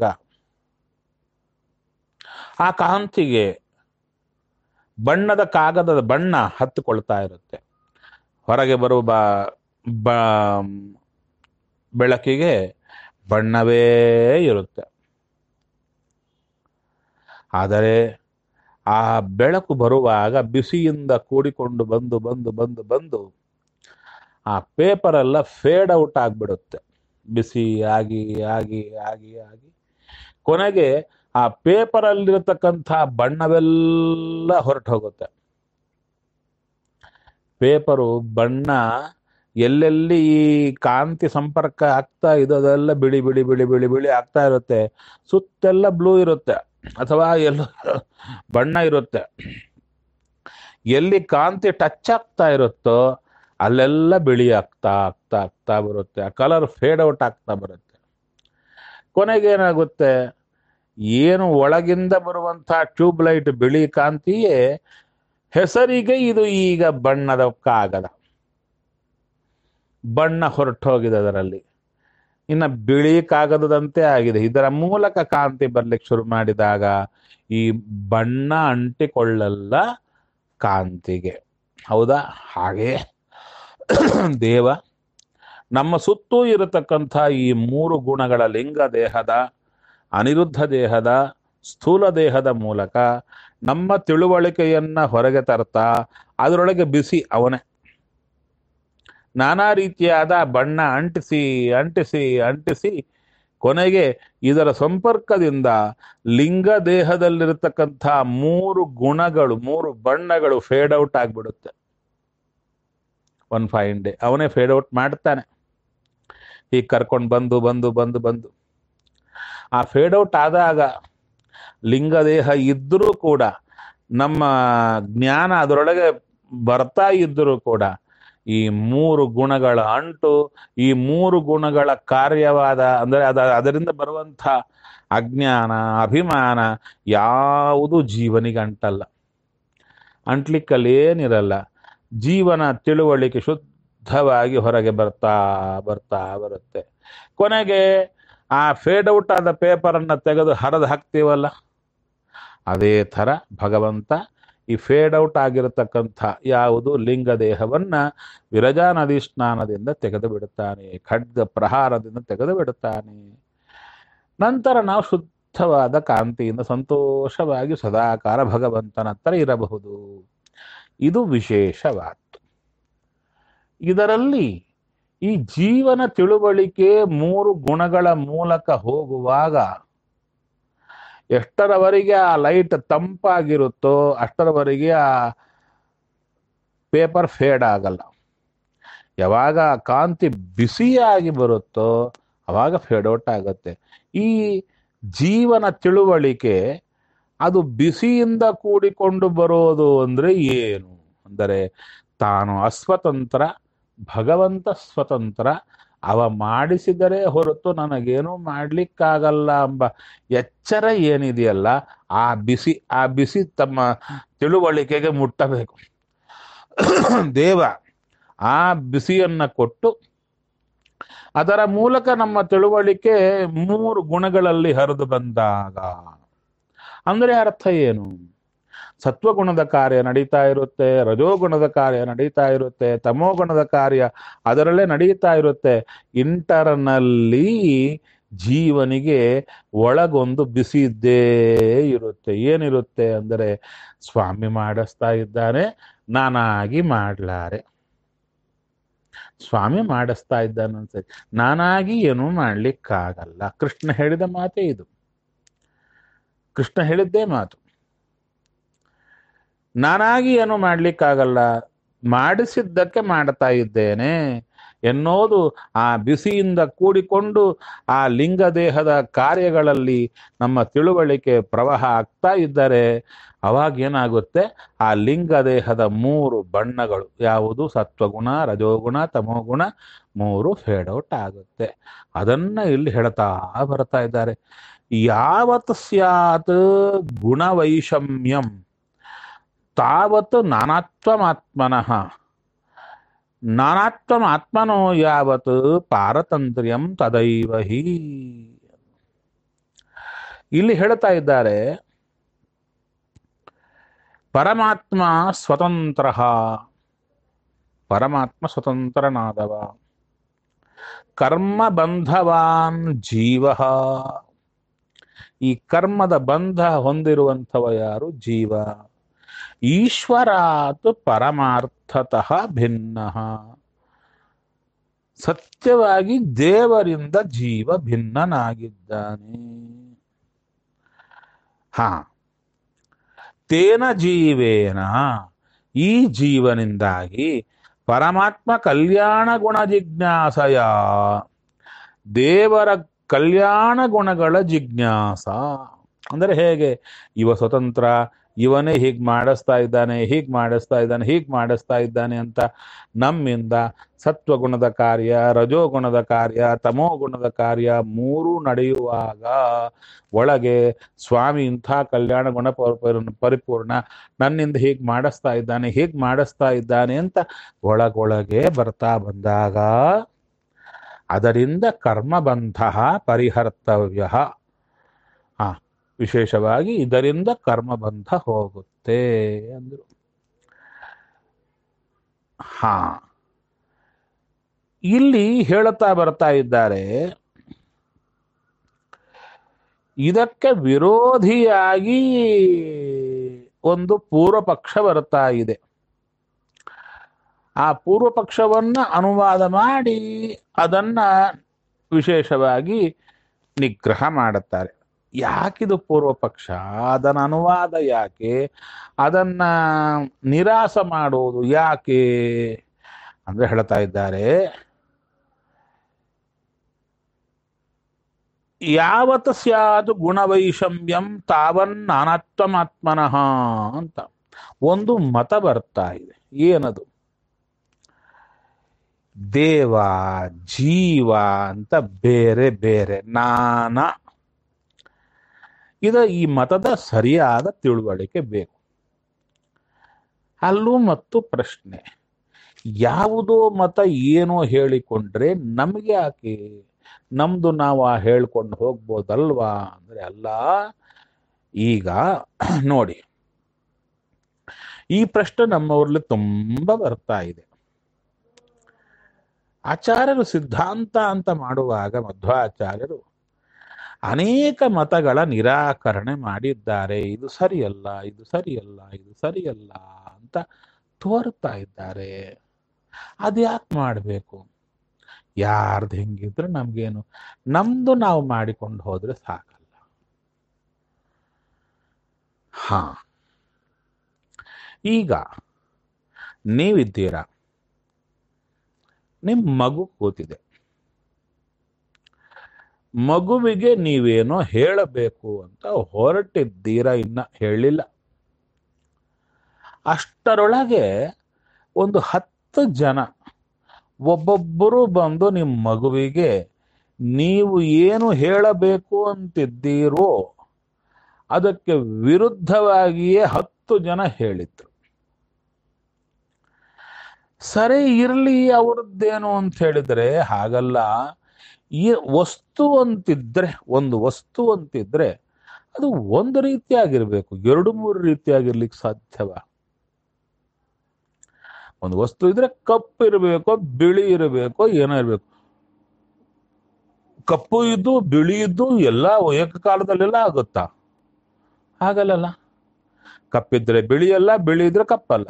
ಆ ಕಾಂತಿಗೆ ಬಣ್ಣದ ಕಾಗದದ ಬಣ್ಣ ಹತ್ತಿಕೊಳ್ತಾ ಇರುತ್ತೆ ಹೊರಗೆ ಬರುವ ಬ ಬ- ಬೆಳಕಿಗೆ ಬಣ್ಣವೇ ಇರುತ್ತೆ ಆದರೆ ಆ ಬೆಳಕು ಬರುವಾಗ ಬಿಸಿಯಿಂದ ಕೂಡಿಕೊಂಡು ಬಂದು ಬಂದು ಬಂದು ಬಂದು ಆ ಪೇಪರ್ ಎಲ್ಲ ಫೇಡ್ ಔಟ್ ಆಗಿಬಿಡುತ್ತೆ ಬಿಸಿ ಆಗಿ ಆಗಿ ಆಗಿ ಆಗಿ ಕೊನೆಗೆ ಆ ಪೇಪರ್ ಅಲ್ಲಿರತಕ್ಕಂಥ ಬಣ್ಣವೆಲ್ಲ ಹೊರಟು ಹೋಗುತ್ತೆ ಪೇಪರು ಬಣ್ಣ ಎಲ್ಲೆಲ್ಲಿ ಈ ಕಾಂತಿ ಸಂಪರ್ಕ ಆಗ್ತಾ ಇದೆ ಅದೆಲ್ಲ ಬಿಳಿ ಬಿಳಿ ಬಿಳಿ ಬಿಳಿ ಬಿಳಿ ಆಗ್ತಾ ಇರುತ್ತೆ ಸುತ್ತೆಲ್ಲ ಬ್ಲೂ ಇರುತ್ತೆ ಅಥವಾ ಎಲ್ಲ ಬಣ್ಣ ಇರುತ್ತೆ ಎಲ್ಲಿ ಕಾಂತಿ ಟಚ್ ಆಗ್ತಾ ಇರುತ್ತೋ ಅಲ್ಲೆಲ್ಲ ಬಿಳಿ ಆಗ್ತಾ ಆಗ್ತಾ ಆಗ್ತಾ ಬರುತ್ತೆ ಆ ಕಲರ್ ಫೇಡ್ ಔಟ್ ಆಗ್ತಾ ಬರುತ್ತೆ ಕೊನೆಗೆ ಏನಾಗುತ್ತೆ ಏನು ಒಳಗಿಂದ ಬರುವಂಥ ಟ್ಯೂಬ್ ಲೈಟ್ ಬಿಳಿ ಕಾಂತಿಯೇ ಹೆಸರಿಗೆ ಇದು ಈಗ ಬಣ್ಣದ ಕಾಗದ ಬಣ್ಣ ಹೊರಟೋಗಿದೆ ಅದರಲ್ಲಿ ಇನ್ನ ಬಿಳಿ ಕಾಗದದಂತೆ ಆಗಿದೆ ಇದರ ಮೂಲಕ ಕಾಂತಿ ಬರ್ಲಿಕ್ಕೆ ಶುರು ಮಾಡಿದಾಗ ಈ ಬಣ್ಣ ಅಂಟಿಕೊಳ್ಳಲ್ಲ ಕಾಂತಿಗೆ ಹೌದಾ ಹಾಗೆ ದೇವ ನಮ್ಮ ಸುತ್ತೂ ಇರತಕ್ಕಂಥ ಈ ಮೂರು ಗುಣಗಳ ಲಿಂಗ ದೇಹದ ಅನಿರುದ್ಧ ದೇಹದ ಸ್ಥೂಲ ದೇಹದ ಮೂಲಕ ನಮ್ಮ ತಿಳುವಳಿಕೆಯನ್ನ ಹೊರಗೆ ತರ್ತಾ ಅದರೊಳಗೆ ಬಿಸಿ ಅವನೇ ನಾನಾ ರೀತಿಯಾದ ಬಣ್ಣ ಅಂಟಿಸಿ ಅಂಟಿಸಿ ಅಂಟಿಸಿ ಕೊನೆಗೆ ಇದರ ಸಂಪರ್ಕದಿಂದ ಲಿಂಗ ದೇಹದಲ್ಲಿರತಕ್ಕಂಥ ಮೂರು ಗುಣಗಳು ಮೂರು ಬಣ್ಣಗಳು ಫೇಡ್ ಔಟ್ ಆಗಿಬಿಡುತ್ತೆ ಒನ್ ಫೈನ್ ಡೇ ಅವನೇ ಫೇಡ್ ಔಟ್ ಮಾಡ್ತಾನೆ ಹೀಗೆ ಕರ್ಕೊಂಡು ಬಂದು ಬಂದು ಬಂದು ಬಂದು ಆ ಫೇಡ್ ಔಟ್ ಆದಾಗ ಲಿಂಗದೇಹ ಇದ್ದರೂ ಕೂಡ ನಮ್ಮ ಜ್ಞಾನ ಅದರೊಳಗೆ ಬರ್ತಾ ಇದ್ದರೂ ಕೂಡ ಈ ಮೂರು ಗುಣಗಳ ಅಂಟು ಈ ಮೂರು ಗುಣಗಳ ಕಾರ್ಯವಾದ ಅಂದರೆ ಅದ ಅದರಿಂದ ಬರುವಂಥ ಅಜ್ಞಾನ ಅಭಿಮಾನ ಯಾವುದು ಜೀವನಿಗೆ ಅಂಟಲ್ಲ ಅಂಟ್ಲಿಕ್ಕಲ್ಲೇನಿರಲ್ಲ ಜೀವನ ತಿಳುವಳಿಕೆ ಶುದ್ಧವಾಗಿ ಹೊರಗೆ ಬರ್ತಾ ಬರ್ತಾ ಬರುತ್ತೆ ಕೊನೆಗೆ ಆ ಫೇಡ್ ಔಟ್ ಆದ ಪೇಪರನ್ನು ತೆಗೆದು ಹರಿದು ಹಾಕ್ತೀವಲ್ಲ ಅದೇ ಥರ ಭಗವಂತ ಈ ಫೇಡ್ ಔಟ್ ಆಗಿರತಕ್ಕಂಥ ಯಾವುದು ಲಿಂಗ ದೇಹವನ್ನ ವಿರಜಾ ನದಿ ಸ್ನಾನದಿಂದ ತೆಗೆದು ಬಿಡುತ್ತಾನೆ ಖಡ್ಗ ಪ್ರಹಾರದಿಂದ ತೆಗೆದು ಬಿಡುತ್ತಾನೆ ನಂತರ ನಾವು ಶುದ್ಧವಾದ ಕಾಂತಿಯಿಂದ ಸಂತೋಷವಾಗಿ ಸದಾಕಾಲ ಭಗವಂತನ ಹತ್ರ ಇರಬಹುದು ಇದು ವಿಶೇಷವಾದ್ದು ಇದರಲ್ಲಿ ಈ ಜೀವನ ತಿಳುವಳಿಕೆ ಮೂರು ಗುಣಗಳ ಮೂಲಕ ಹೋಗುವಾಗ ಎಷ್ಟರವರೆಗೆ ಆ ಲೈಟ್ ತಂಪಾಗಿರುತ್ತೋ ಅಷ್ಟರವರೆಗೆ ಆ ಪೇಪರ್ ಫೇಡ್ ಆಗಲ್ಲ ಯಾವಾಗ ಆ ಕಾಂತಿ ಬಿಸಿಯಾಗಿ ಬರುತ್ತೋ ಅವಾಗ ಫೇಡ್ ಔಟ್ ಆಗುತ್ತೆ ಈ ಜೀವನ ತಿಳುವಳಿಕೆ ಅದು ಬಿಸಿಯಿಂದ ಕೂಡಿಕೊಂಡು ಬರೋದು ಅಂದ್ರೆ ಏನು ಅಂದರೆ ತಾನು ಅಸ್ವತಂತ್ರ ಭಗವಂತ ಸ್ವತಂತ್ರ ಅವ ಮಾಡಿಸಿದರೆ ಹೊರತು ನನಗೇನೂ ಮಾಡ್ಲಿಕ್ಕಾಗಲ್ಲ ಎಂಬ ಎಚ್ಚರ ಏನಿದೆಯಲ್ಲ ಆ ಬಿಸಿ ಆ ಬಿಸಿ ತಮ್ಮ ತಿಳುವಳಿಕೆಗೆ ಮುಟ್ಟಬೇಕು ದೇವ ಆ ಬಿಸಿಯನ್ನ ಕೊಟ್ಟು ಅದರ ಮೂಲಕ ನಮ್ಮ ತಿಳುವಳಿಕೆ ಮೂರು ಗುಣಗಳಲ್ಲಿ ಹರಿದು ಬಂದಾಗ ಅಂದ್ರೆ ಅರ್ಥ ಏನು ಸತ್ವಗುಣದ ಕಾರ್ಯ ನಡೀತಾ ಇರುತ್ತೆ ರಜೋಗುಣದ ಕಾರ್ಯ ನಡೀತಾ ಇರುತ್ತೆ ತಮೋಗುಣದ ಕಾರ್ಯ ಅದರಲ್ಲೇ ನಡೀತಾ ಇರುತ್ತೆ ಇಂಟರ್ನಲ್ಲಿ ಜೀವನಿಗೆ ಒಳಗೊಂದು ಬಿಸಿ ಇದ್ದೇ ಇರುತ್ತೆ ಏನಿರುತ್ತೆ ಅಂದರೆ ಸ್ವಾಮಿ ಮಾಡಿಸ್ತಾ ಇದ್ದಾನೆ ನಾನಾಗಿ ಮಾಡ್ಲಾರೆ ಸ್ವಾಮಿ ಮಾಡಿಸ್ತಾ ಇದ್ದಾನೆ ಅನ್ಸರಿ ನಾನಾಗಿ ಏನೂ ಮಾಡ್ಲಿಕ್ಕಾಗಲ್ಲ ಕೃಷ್ಣ ಹೇಳಿದ ಮಾತೇ ಇದು ಕೃಷ್ಣ ಹೇಳಿದ್ದೇ ಮಾತು ನಾನಾಗಿ ಏನು ಮಾಡ್ಲಿಕ್ಕಾಗಲ್ಲ ಮಾಡಿಸಿದ್ದಕ್ಕೆ ಮಾಡ್ತಾ ಇದ್ದೇನೆ ಎನ್ನೋದು ಆ ಬಿಸಿಯಿಂದ ಕೂಡಿಕೊಂಡು ಆ ಲಿಂಗ ದೇಹದ ಕಾರ್ಯಗಳಲ್ಲಿ ನಮ್ಮ ತಿಳುವಳಿಕೆ ಪ್ರವಾಹ ಆಗ್ತಾ ಇದ್ದರೆ ಅವಾಗ ಏನಾಗುತ್ತೆ ಆ ಲಿಂಗ ದೇಹದ ಮೂರು ಬಣ್ಣಗಳು ಯಾವುದು ಸತ್ವಗುಣ ರಜೋಗುಣ ತಮೋಗುಣ ಮೂರು ಫೇಡ್ ಔಟ್ ಆಗುತ್ತೆ ಅದನ್ನ ಇಲ್ಲಿ ಹೇಳ್ತಾ ಬರ್ತಾ ಇದ್ದಾರೆ ಯಾವತ್ ಸ್ಯಾತ್ ಗುಣವೈಷಮ್ಯಂ ತಾವತ್ ನಾನಾತ್ವಮಾತ್ಮನಃ ನಾನಾತ್ಮ ಆತ್ಮನೋ ಯಾವತ್ ಪಾರತಂತ್ರ್ಯಂ ತದೈವ ಹಿ ಇಲ್ಲಿ ಹೇಳ್ತಾ ಇದ್ದಾರೆ ಪರಮಾತ್ಮ ಸ್ವತಂತ್ರ ಪರಮಾತ್ಮ ಸ್ವತಂತ್ರನಾದವ ಕರ್ಮ ಬಂಧವಾನ್ ಜೀವ ಈ ಕರ್ಮದ ಬಂಧ ಹೊಂದಿರುವಂಥವ ಯಾರು ಜೀವ ಈಶ್ವರಾತ್ ಪರಮಾರ್ಥತಃ ಭಿನ್ನ ಸತ್ಯವಾಗಿ ದೇವರಿಂದ ಜೀವ ಭಿನ್ನನಾಗಿದ್ದಾನೆ ಹಾ ತೇನ ಜೀವೇನ ಈ ಜೀವನಿಂದಾಗಿ ಪರಮಾತ್ಮ ಕಲ್ಯಾಣ ಗುಣ ಜಿಜ್ಞಾಸಯ ದೇವರ ಕಲ್ಯಾಣ ಗುಣಗಳ ಜಿಜ್ಞಾಸ ಅಂದರೆ ಹೇಗೆ ಇವ ಸ್ವತಂತ್ರ ಇವನೇ ಹೀಗೆ ಮಾಡಿಸ್ತಾ ಇದ್ದಾನೆ ಹೀಗೆ ಮಾಡಿಸ್ತಾ ಇದ್ದಾನೆ ಹೀಗೆ ಮಾಡಿಸ್ತಾ ಇದ್ದಾನೆ ಅಂತ ನಮ್ಮಿಂದ ಸತ್ವಗುಣದ ಕಾರ್ಯ ರಜೋಗುಣದ ಕಾರ್ಯ ತಮೋಗುಣದ ಕಾರ್ಯ ಮೂರು ನಡೆಯುವಾಗ ಒಳಗೆ ಸ್ವಾಮಿ ಇಂಥ ಕಲ್ಯಾಣ ಗುಣ ಪರಿ- ಪರಿಪೂರ್ಣ ನನ್ನಿಂದ ಹೀಗೆ ಮಾಡಿಸ್ತಾ ಇದ್ದಾನೆ ಹೀಗೆ ಮಾಡಿಸ್ತಾ ಇದ್ದಾನೆ ಅಂತ ಒಳಗೊಳಗೆ ಬರ್ತಾ ಬಂದಾಗ ಅದರಿಂದ ಕರ್ಮಬಂಧ ಪರಿಹರ್ತವ್ಯ ಹಾ ವಿಶೇಷವಾಗಿ ಇದರಿಂದ ಕರ್ಮಬಂಧ ಹೋಗುತ್ತೆ ಅಂದ್ರು ಹಾ ಇಲ್ಲಿ ಹೇಳುತ್ತಾ ಬರ್ತಾ ಇದ್ದಾರೆ ಇದಕ್ಕೆ ವಿರೋಧಿಯಾಗಿ ಒಂದು ಪೂರ್ವ ಪಕ್ಷ ಬರ್ತಾ ಇದೆ ಆ ಪೂರ್ವ ಪಕ್ಷವನ್ನ ಅನುವಾದ ಮಾಡಿ ಅದನ್ನ ವಿಶೇಷವಾಗಿ ನಿಗ್ರಹ ಮಾಡುತ್ತಾರೆ ಯಾಕಿದು ಪೂರ್ವ ಪಕ್ಷ ಅದನ್ನ ಅನುವಾದ ಯಾಕೆ ಅದನ್ನ ನಿರಾಸ ಮಾಡುವುದು ಯಾಕೆ ಅಂದ್ರೆ ಹೇಳ್ತಾ ಇದ್ದಾರೆ ಯಾವತ್ ಸ್ಯಾದು ಗುಣವೈಷಮ್ಯಂ ತಾವನ್ ನಾನಾತ್ಮನಾತ್ಮನಃ ಅಂತ ಒಂದು ಮತ ಬರ್ತಾ ಇದೆ ಏನದು ದೇವ ಜೀವ ಅಂತ ಬೇರೆ ಬೇರೆ ನಾನ ಇದ ಈ ಮತದ ಸರಿಯಾದ ತಿಳುವಳಿಕೆ ಬೇಕು ಅಲ್ಲೂ ಮತ್ತು ಪ್ರಶ್ನೆ ಯಾವುದೋ ಮತ ಏನೋ ಹೇಳಿಕೊಂಡ್ರೆ ನಮಗೆ ಯಾಕೆ ನಮ್ದು ನಾವು ಆ ಹೇಳ್ಕೊಂಡು ಹೋಗ್ಬೋದಲ್ವಾ ಅಂದ್ರೆ ಅಲ್ಲ ಈಗ ನೋಡಿ ಈ ಪ್ರಶ್ನೆ ನಮ್ಮವ್ರಲ್ಲಿ ತುಂಬಾ ಬರ್ತಾ ಇದೆ ಆಚಾರ್ಯರು ಸಿದ್ಧಾಂತ ಅಂತ ಮಾಡುವಾಗ ಮಧ್ವಾಚಾರ್ಯರು ಅನೇಕ ಮತಗಳ ನಿರಾಕರಣೆ ಮಾಡಿದ್ದಾರೆ ಇದು ಸರಿಯಲ್ಲ ಇದು ಸರಿಯಲ್ಲ ಇದು ಸರಿಯಲ್ಲ ಅಂತ ತೋರ್ತಾ ಇದ್ದಾರೆ ಅದ್ಯಾಕೆ ಮಾಡಬೇಕು ಯಾರ್ದು ಹೆಂಗಿದ್ರೆ ನಮ್ಗೇನು ನಮ್ದು ನಾವು ಮಾಡಿಕೊಂಡು ಹೋದ್ರೆ ಸಾಕಲ್ಲ ಹಾ ಈಗ ನೀವಿದ್ದೀರಾ ನಿಮ್ ಮಗು ಕೂತಿದೆ ಮಗುವಿಗೆ ನೀವೇನೋ ಹೇಳಬೇಕು ಅಂತ ಹೊರಟಿದ್ದೀರಾ ಇನ್ನ ಹೇಳಿಲ್ಲ ಅಷ್ಟರೊಳಗೆ ಒಂದು ಹತ್ತು ಜನ ಒಬ್ಬೊಬ್ಬರು ಬಂದು ನಿಮ್ಮ ಮಗುವಿಗೆ ನೀವು ಏನು ಹೇಳಬೇಕು ಅಂತಿದ್ದೀರೋ ಅದಕ್ಕೆ ವಿರುದ್ಧವಾಗಿಯೇ ಹತ್ತು ಜನ ಹೇಳಿದ್ರು ಸರಿ ಇರ್ಲಿ ಅವ್ರದ್ದೇನು ಅಂತ ಹೇಳಿದ್ರೆ ಹಾಗಲ್ಲ ಈ ವಸ್ತು ಅಂತಿದ್ರೆ ಒಂದು ವಸ್ತು ಅಂತಿದ್ರೆ ಅದು ಒಂದು ರೀತಿಯಾಗಿರ್ಬೇಕು ಎರಡು ಮೂರು ರೀತಿಯಾಗಿರ್ಲಿಕ್ಕೆ ಸಾಧ್ಯವ ಒಂದು ವಸ್ತು ಇದ್ರೆ ಕಪ್ಪು ಇರಬೇಕೋ ಬಿಳಿ ಇರಬೇಕೋ ಏನೋ ಇರಬೇಕು ಕಪ್ಪು ಇದ್ದು ಬಿಳಿ ಇದ್ದು ಎಲ್ಲ ಏಕಕಾಲದಲ್ಲೆಲ್ಲ ಆಗುತ್ತಾ ಹಾಗಲ್ಲ ಕಪ್ಪಿದ್ರೆ ಬಿಳಿಯಲ್ಲ ಬಿಳಿ ಇದ್ರೆ ಕಪ್ಪಲ್ಲ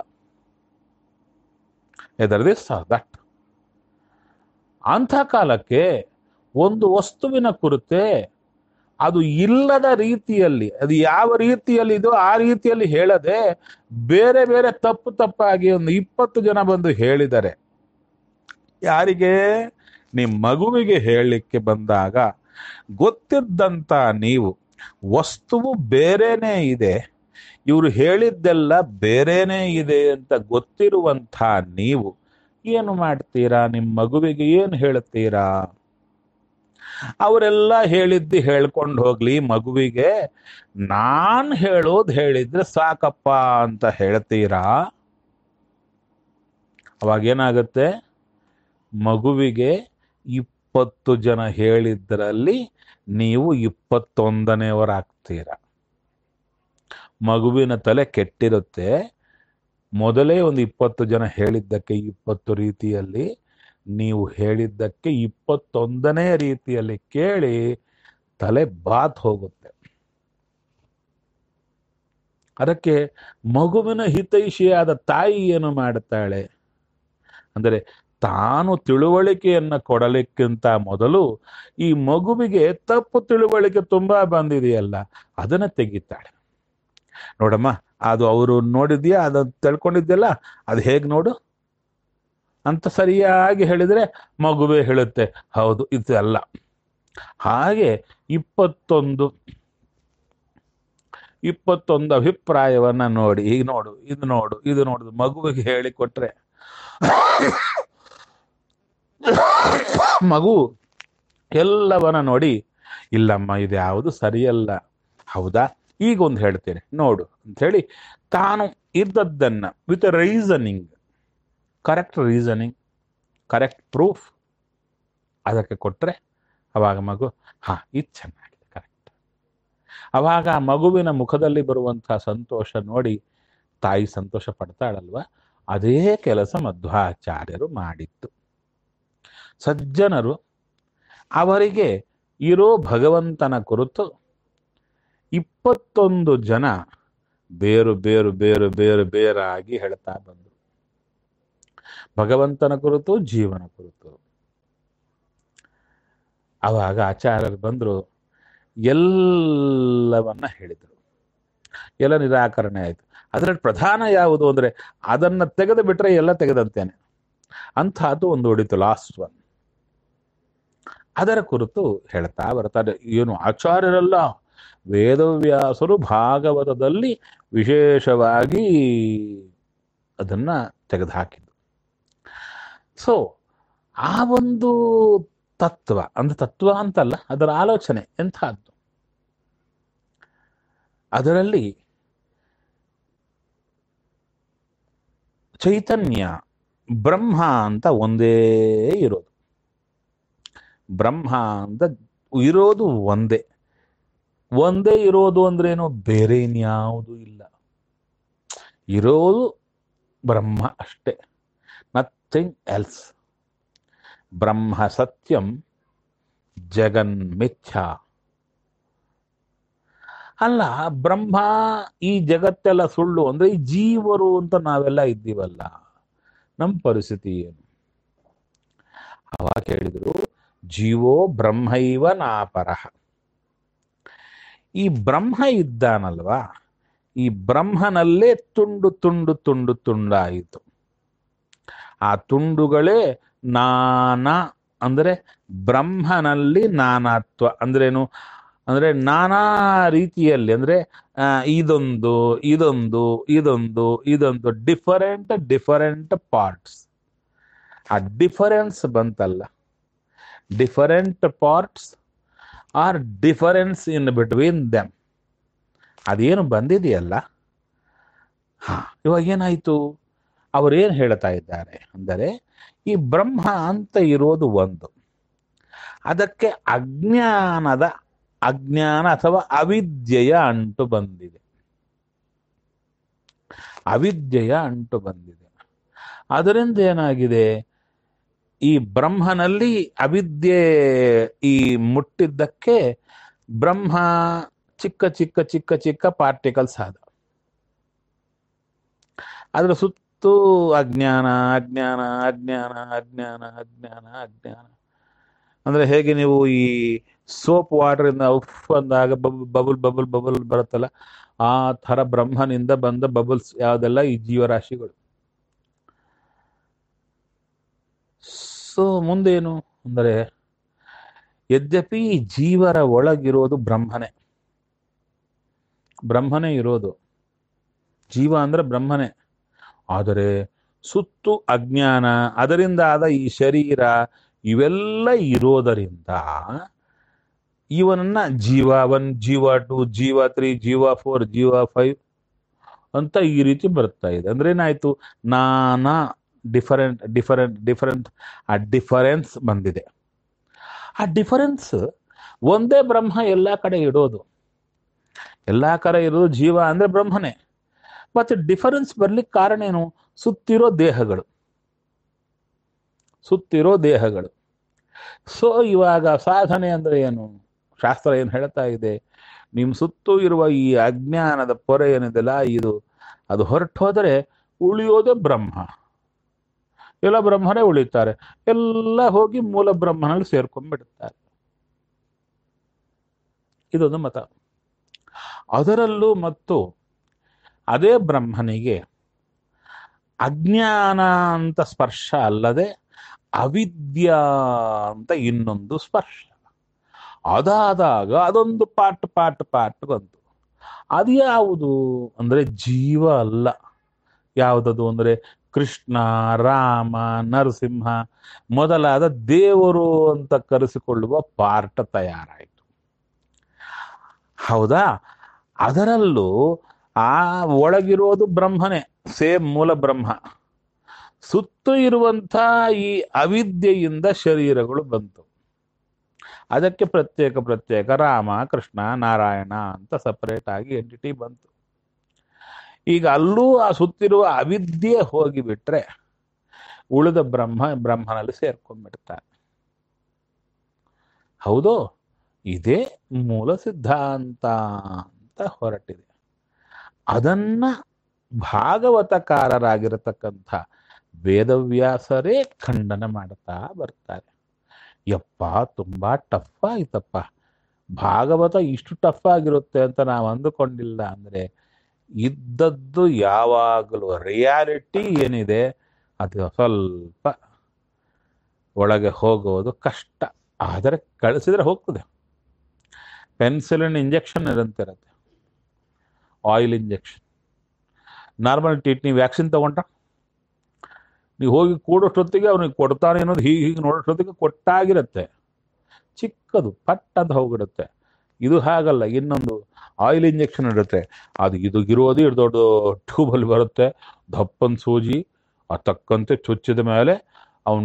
ಎದರ್ ದಿಸ್ ದಟ್ ಅಂಥ ಕಾಲಕ್ಕೆ ಒಂದು ವಸ್ತುವಿನ ಕುರಿತೆ ಅದು ಇಲ್ಲದ ರೀತಿಯಲ್ಲಿ ಅದು ಯಾವ ರೀತಿಯಲ್ಲಿ ಇದೋ ಆ ರೀತಿಯಲ್ಲಿ ಹೇಳದೆ ಬೇರೆ ಬೇರೆ ತಪ್ಪು ತಪ್ಪಾಗಿ ಒಂದು ಇಪ್ಪತ್ತು ಜನ ಬಂದು ಹೇಳಿದರೆ ಯಾರಿಗೆ ನಿಮ್ಮ ಮಗುವಿಗೆ ಹೇಳಲಿಕ್ಕೆ ಬಂದಾಗ ಗೊತ್ತಿದ್ದಂತ ನೀವು ವಸ್ತುವು ಬೇರೆನೇ ಇದೆ ಇವರು ಹೇಳಿದ್ದೆಲ್ಲ ಬೇರೆನೇ ಇದೆ ಅಂತ ಗೊತ್ತಿರುವಂಥ ನೀವು ಏನು ಮಾಡ್ತೀರಾ ನಿಮ್ಮ ಮಗುವಿಗೆ ಏನು ಹೇಳ್ತೀರಾ ಅವರೆಲ್ಲ ಹೇಳಿದ್ದು ಹೇಳ್ಕೊಂಡು ಹೋಗ್ಲಿ ಮಗುವಿಗೆ ನಾನ್ ಹೇಳೋದು ಹೇಳಿದ್ರೆ ಸಾಕಪ್ಪ ಅಂತ ಹೇಳ್ತೀರಾ ಅವಾಗ ಏನಾಗುತ್ತೆ ಮಗುವಿಗೆ ಇಪ್ಪತ್ತು ಜನ ಹೇಳಿದ್ದರಲ್ಲಿ ನೀವು ಇಪ್ಪತ್ತೊಂದನೆಯವರಾಗ್ತೀರ ಮಗುವಿನ ತಲೆ ಕೆಟ್ಟಿರುತ್ತೆ ಮೊದಲೇ ಒಂದು ಇಪ್ಪತ್ತು ಜನ ಹೇಳಿದ್ದಕ್ಕೆ ಇಪ್ಪತ್ತು ರೀತಿಯಲ್ಲಿ ನೀವು ಹೇಳಿದ್ದಕ್ಕೆ ಇಪ್ಪತ್ತೊಂದನೇ ರೀತಿಯಲ್ಲಿ ಕೇಳಿ ತಲೆ ಬಾತ್ ಹೋಗುತ್ತೆ ಅದಕ್ಕೆ ಮಗುವಿನ ಹಿತೈಷಿಯಾದ ತಾಯಿ ಏನು ಮಾಡುತ್ತಾಳೆ ಅಂದರೆ ತಾನು ತಿಳುವಳಿಕೆಯನ್ನ ಕೊಡಲಿಕ್ಕಿಂತ ಮೊದಲು ಈ ಮಗುವಿಗೆ ತಪ್ಪು ತಿಳುವಳಿಕೆ ತುಂಬಾ ಬಂದಿದೆಯಲ್ಲ ಅದನ್ನ ತೆಗಿತಾಳೆ ನೋಡಮ್ಮ ಅದು ಅವರು ನೋಡಿದ್ಯಾ ಅದನ್ನ ತಿಳ್ಕೊಂಡಿದ್ಯಲ್ಲ ಅದು ಹೇಗೆ ನೋಡು ಅಂತ ಸರಿಯಾಗಿ ಹೇಳಿದ್ರೆ ಮಗುವೇ ಹೇಳುತ್ತೆ ಹೌದು ಇದು ಅಲ್ಲ ಹಾಗೆ ಇಪ್ಪತ್ತೊಂದು ಇಪ್ಪತ್ತೊಂದು ಅಭಿಪ್ರಾಯವನ್ನ ನೋಡಿ ಈಗ ನೋಡು ಇದು ನೋಡು ಇದು ನೋಡು ಮಗುವಿಗೆ ಹೇಳಿಕೊಟ್ರೆ ಮಗು ಎಲ್ಲವನ್ನ ನೋಡಿ ಇಲ್ಲಮ್ಮ ಇದು ಯಾವುದು ಸರಿಯಲ್ಲ ಹೌದಾ ಈಗ ಒಂದು ಹೇಳ್ತೇನೆ ನೋಡು ಅಂತ ಹೇಳಿ ತಾನು ಇದ್ದದ್ದನ್ನ with reasoning correct reasoning correct proof ಅದಕ್ಕೆ ಕೊಟ್ರೆ ಅವಾಗ ಮಗು ಹಾ ಇದು ಚೆನ್ನಾಗಿದೆ ಕರೆಕ್ಟ್ ಅವಾಗ ಆ ಮಗುವಿನ ಮುಖದಲ್ಲಿ ಬರುವಂತಹ ಸಂತೋಷ ನೋಡಿ ತಾಯಿ ಸಂತೋಷ ಪಡ್ತಾಳಲ್ವ ಅದೇ ಕೆಲಸ ಮಧ್ವಾಚಾರ್ಯರು ಮಾಡಿತ್ತು ಸಜ್ಜನರು ಅವರಿಗೆ ಇರೋ ಭಗವಂತನ ಕುರಿತು ಇಪ್ಪತ್ತೊಂದು ಜನ ಬೇರು ಬೇರು ಬೇರು ಬೇರು ಬೇರಾಗಿ ಹೇಳ್ತಾ ಬಂದರು ಭಗವಂತನ ಕುರಿತು ಜೀವನ ಕುರಿತು ಅವಾಗ ಆಚಾರ್ಯರು ಬಂದರು ಎಲ್ಲವನ್ನ ಹೇಳಿದರು ಎಲ್ಲ ನಿರಾಕರಣೆ ಆಯಿತು ಅದರಲ್ಲಿ ಪ್ರಧಾನ ಯಾವುದು ಅಂದರೆ ಅದನ್ನ ತೆಗೆದು ಬಿಟ್ರೆ ಎಲ್ಲ ತೆಗೆದಂತೇನೆ ಅಂಥದ್ದು ಒಂದು ಉಳಿತು ಲಾಸ್ಟ್ ಒನ್ ಅದರ ಕುರಿತು ಹೇಳ್ತಾ ಬರ್ತಾರೆ ಏನು ಆಚಾರ್ಯರೆಲ್ಲ ವೇದವ್ಯಾಸರು ಭಾಗವತದಲ್ಲಿ ವಿಶೇಷವಾಗಿ ಅದನ್ನ ತೆಗೆದುಹಾಕಿದ್ದು ಸೊ ಆ ಒಂದು ತತ್ವ ಅಂದ್ರೆ ತತ್ವ ಅಂತಲ್ಲ ಅದರ ಆಲೋಚನೆ ಎಂಥದ್ದು ಅದರಲ್ಲಿ ಚೈತನ್ಯ ಬ್ರಹ್ಮ ಅಂತ ಒಂದೇ ಇರೋದು ಬ್ರಹ್ಮ ಅಂತ ಇರೋದು ಒಂದೇ ಒಂದೇ ಇರೋದು ಅಂದ್ರೇನು ಬೇರೆ ಇನ್ಯಾವುದು ಇಲ್ಲ ಇರೋದು ಬ್ರಹ್ಮ ಅಷ್ಟೇ ನಥಿಂಗ್ ಎಲ್ಸ್ ಬ್ರಹ್ಮ ಸತ್ಯಂ ಜಗನ್ ಮಿಥ್ಯ ಅಲ್ಲ ಬ್ರಹ್ಮ ಈ ಜಗತ್ತೆಲ್ಲ ಸುಳ್ಳು ಅಂದ್ರೆ ಈ ಜೀವರು ಅಂತ ನಾವೆಲ್ಲ ಇದ್ದೀವಲ್ಲ ನಮ್ಮ ಪರಿಸ್ಥಿತಿ ಏನು ಅವಾಗ ಹೇಳಿದ್ರು ಜೀವೋ ಬ್ರಹ್ಮೈವ ನಾಪರಃ ಈ ಬ್ರಹ್ಮ ಇದ್ದಾನಲ್ವಾ ಈ ಬ್ರಹ್ಮನಲ್ಲೇ ತುಂಡು ತುಂಡು ತುಂಡು ತುಂಡಾಯಿತು ಆ ತುಂಡುಗಳೇ ನಾನಾ ಅಂದ್ರೆ ಬ್ರಹ್ಮನಲ್ಲಿ ನಾನಾತ್ವ ಅಂದ್ರೇನು ಅಂದ್ರೆ ನಾನಾ ರೀತಿಯಲ್ಲಿ ಅಂದ್ರೆ ಆ, ಇದೊಂದು ಇದೊಂದು ಇದೊಂದು ಇದೊಂದು ಡಿಫರೆಂಟ್ ಡಿಫರೆಂಟ್ ಪಾರ್ಟ್ಸ್ ಆ ಡಿಫರೆನ್ಸ್ ಬಂತಲ್ಲ different parts are difference in between them ಅದೇನು ಬಂದಿದೆಯಲ್ಲ ಹಾ ಇವಾಗ ಏನಾಯ್ತು ಅವರೇನು ಹೇಳ್ತಾ ಇದ್ದಾರೆ ಅಂದರೆ ಈ ಬ್ರಹ್ಮ ಅಂತ ಇರೋದು ಒಂದು ಅದಕ್ಕೆ ಅಜ್ಞಾನದ ಅಜ್ಞಾನ ಅಥವಾ ಅವಿದ್ಯೆಯ ಅಂಟು ಬಂದಿದೆ ಅವಿದ್ಯೆಯ ಅಂಟು ಬಂದಿದೆ ಅದರಿಂದ ಏನಾಗಿದೆ ಈ ಬ್ರಹ್ಮನಲ್ಲಿ ಅವಿದ್ಯೆ ಈ ಮುಟ್ಟಿದ್ದಕ್ಕೆ ಬ್ರಹ್ಮ ಚಿಕ್ಕ ಚಿಕ್ಕ ಚಿಕ್ಕ ಚಿಕ್ಕ ಪಾರ್ಟಿಕಲ್ಸ್ ಆದ ಅದರ ಸುತ್ತೂ ಅಜ್ಞಾನ ಅಜ್ಞಾನ ಅಜ್ಞಾನ ಅಜ್ಞಾನ ಅಜ್ಞಾನ ಅಜ್ಞಾನ ಅಂದ್ರೆ ಹೇಗೆ ನೀವು ಈ ಸೋಪ್ ವಾಟರ್ ಇಂದ ಉಫ್ ಅಂದಾಗ ಬಬಲ್ ಬಬಲ್ ಬಬಲ್ ಬಬಲ್ ಬರುತ್ತಲ್ಲ ಆ ತರ ಬ್ರಹ್ಮನಿಂದ ಬಂದ ಬಬಲ್ಸ್ ಯಾವುದೆಲ್ಲ ಈ ಜೀವರಾಶಿಗಳು ಸೊ ಮುಂದೇನು ಅಂದರೆ ಯದ್ಯಪಿ ಜೀವರ ಒಳಗಿರೋದು ಬ್ರಹ್ಮನೇ ಬ್ರಹ್ಮನೇ ಇರೋದು ಜೀವ ಅಂದ್ರೆ ಬ್ರಹ್ಮನೇ ಆದರೆ ಸುತ್ತು ಅಜ್ಞಾನ ಅದರಿಂದ ಆದ ಈ ಶರೀರ ಇವೆಲ್ಲ ಇರೋದರಿಂದ ಇವನನ್ನ ಜೀವ ಒನ್ ಜೀವ ಟು ಜೀವ ತ್ರೀ ಜೀವ ಫೋರ್ ಜೀವ ಫೈವ್ ಅಂತ ಈ ರೀತಿ ಬರ್ತಾ ಇದೆ ಅಂದ್ರೆ ಏನಾಯ್ತು ನಾನಾ ಡಿಫರೆಂಟ್ ಡಿಫರೆಂಟ್ ಡಿಫರೆಂಟ್ ಆ ಡಿಫರೆನ್ಸ್ ಬಂದಿದೆ ಆ ಡಿಫರೆನ್ಸ್ ಒಂದೇ ಬ್ರಹ್ಮ ಎಲ್ಲ ಕಡೆ ಇಡೋದು ಎಲ್ಲ ಕಡೆ ಇರೋದು ಜೀವ ಅಂದ್ರೆ ಬ್ರಹ್ಮನೇ ಮತ್ತೆ ಡಿಫರೆನ್ಸ್ ಬರ್ಲಿಕ್ಕೆ ಕಾರಣ ಏನು ಸುತ್ತಿರೋ ದೇಹಗಳು ಸುತ್ತಿರೋ ದೇಹಗಳು ಸೊ ಇವಾಗ ಸಾಧನೆ ಅಂದ್ರೆ ಏನು ಶಾಸ್ತ್ರ ಏನು ಹೇಳ್ತಾ ಇದೆ ನಿಮ್ಮ ಸುತ್ತೂ ಇರುವ ಈ ಅಜ್ಞಾನದ ಪೊರೆ ಏನಿದೆಲ್ಲ ಇದು ಅದು ಹೊರಟು ಹೋದರೆ ಉಳಿಯೋದೇ ಬ್ರಹ್ಮ ಎಲ್ಲ ಬ್ರಹ್ಮನೇ ಉಳಿತಾರೆ ಎಲ್ಲ ಹೋಗಿ ಮೂಲ ಬ್ರಹ್ಮನಲ್ಲಿ ಸೇರ್ಕೊಂಡ್ಬಿಡುತ್ತಾರೆ ಇದೊಂದು ಮತ ಅದರಲ್ಲೂ ಮತ್ತು ಅದೇ ಬ್ರಹ್ಮನಿಗೆ ಅಜ್ಞಾನ ಅಂತ ಸ್ಪರ್ಶ ಅಲ್ಲದೆ ಅವಿದ್ಯಾ ಅಂತ ಇನ್ನೊಂದು ಸ್ಪರ್ಶ ಅದಾದಾಗ ಅದೊಂದು ಪಾಟ್ ಪಾಟ್ ಪಾಟ್ ಬಂತು ಅದು ಯಾವುದು ಅಂದ್ರೆ ಜೀವ ಅಲ್ಲ ಯಾವುದದು ಅಂದ್ರೆ ಕೃಷ್ಣ ರಾಮ ನರಸಿಂಹ ಮೊದಲಾದ ದೇವರು ಅಂತ ಕರೆಸಿಕೊಳ್ಳುವ ಪಾರ್ಟ್ ತಯಾರಾಯಿತು ಹೌದಾ ಅದರಲ್ಲೂ ಆ ಒಳಗಿರೋದು ಬ್ರಹ್ಮನೇ ಸೇಮ್ ಮೂಲ ಬ್ರಹ್ಮ ಸುತ್ತ ಇರುವಂಥ ಈ ಅವಿದ್ಯೆಯಿಂದ ಶರೀರಗಳು ಬಂತು ಅದಕ್ಕೆ ಪ್ರತ್ಯೇಕ ಪ್ರತ್ಯೇಕ ರಾಮ ಕೃಷ್ಣ ನಾರಾಯಣ ಅಂತ ಸಪರೇಟ್ ಆಗಿ ಎಂಟಿಟಿ ಬಂತು ಈಗ ಅಲ್ಲೂ ಆ ಸುತ್ತಿರುವ ಅವಿದ್ಯೆ ಹೋಗಿಬಿಟ್ರೆ ಉಳಿದ ಬ್ರಹ್ಮ ಬ್ರಹ್ಮನಲ್ಲಿ ಸೇರ್ಕೊಂಡ್ಬಿಡ್ತಾನೆ ಹೌದು ಇದೇ ಮೂಲ ಸಿದ್ಧಾಂತ ಅಂತ ಹೊರಟಿದೆ ಅದನ್ನ ಭಾಗವತಕಾರರಾಗಿರತಕ್ಕಂಥ ವೇದವ್ಯಾಸರೇ ಖಂಡನ ಮಾಡ್ತಾ ಬರ್ತಾರೆ ಯಪ್ಪ ತುಂಬಾ ಟಫ್ ಆಯ್ತಪ್ಪ ಭಾಗವತ ಇಷ್ಟು ಟಫ್ ಆಗಿರುತ್ತೆ ಅಂತ ನಾವು ಅಂದುಕೊಂಡಿಲ್ಲ ಅಂದ್ರೆ ಇದ್ದದ್ದು ಯಾವಾಗಲೂ ರಿಯಾಲಿಟಿ ಏನಿದೆ ಅದು ಸ್ವಲ್ಪ ಒಳಗೆ ಹೋಗೋದು ಕಷ್ಟ ಆದರೆ ಕಳಿಸಿದ್ರೆ ಹೋಗ್ತದೆ ಪೆನ್ಸಿಲಿನ್ ಇಂಜೆಕ್ಷನ್ ಇರಂತಿರತ್ತೆ ಆಯಿಲ್ ಇಂಜೆಕ್ಷನ್ ನಾರ್ಮಲ್ ಟ್ರೀಟ್ ನೀವು ವ್ಯಾಕ್ಸಿನ್ ತಗೊಂಡ್ರ ನೀವು ಹೋಗಿ ಕೂಡೋಷ್ಟೊತ್ತಿಗೆ ಅವನಿಗೆ ಕೊಡ್ತಾನೆ ಅನ್ನೋದು ಹೀಗೆ ಹೀಗೆ ನೋಡೋಷ್ಟೊತ್ತಿಗೆ ಕೊಟ್ಟಾಗಿರುತ್ತೆ ಚಿಕ್ಕದು ಪಟ್ ಅಂತ ಹೋಗಿರುತ್ತೆ ಇದು ಹಾಗಲ್ಲ ಇನ್ನೊಂದು ಆಯಿಲ್ ಇಂಜೆಕ್ಷನ್ ಇರುತ್ತೆ ಅದು ಇದು ಇರೋದು ಇಷ್ಟು ದೊಡ್ಡ ಟ್ಯೂಬಲ್ಲಿ ಬರುತ್ತೆ ದಪ್ಪನ್ ಸೂಜಿ ಆ ತಕ್ಕಂತೆ ಚುಚ್ಚಿದ ಮೇಲೆ ಅವ್ನು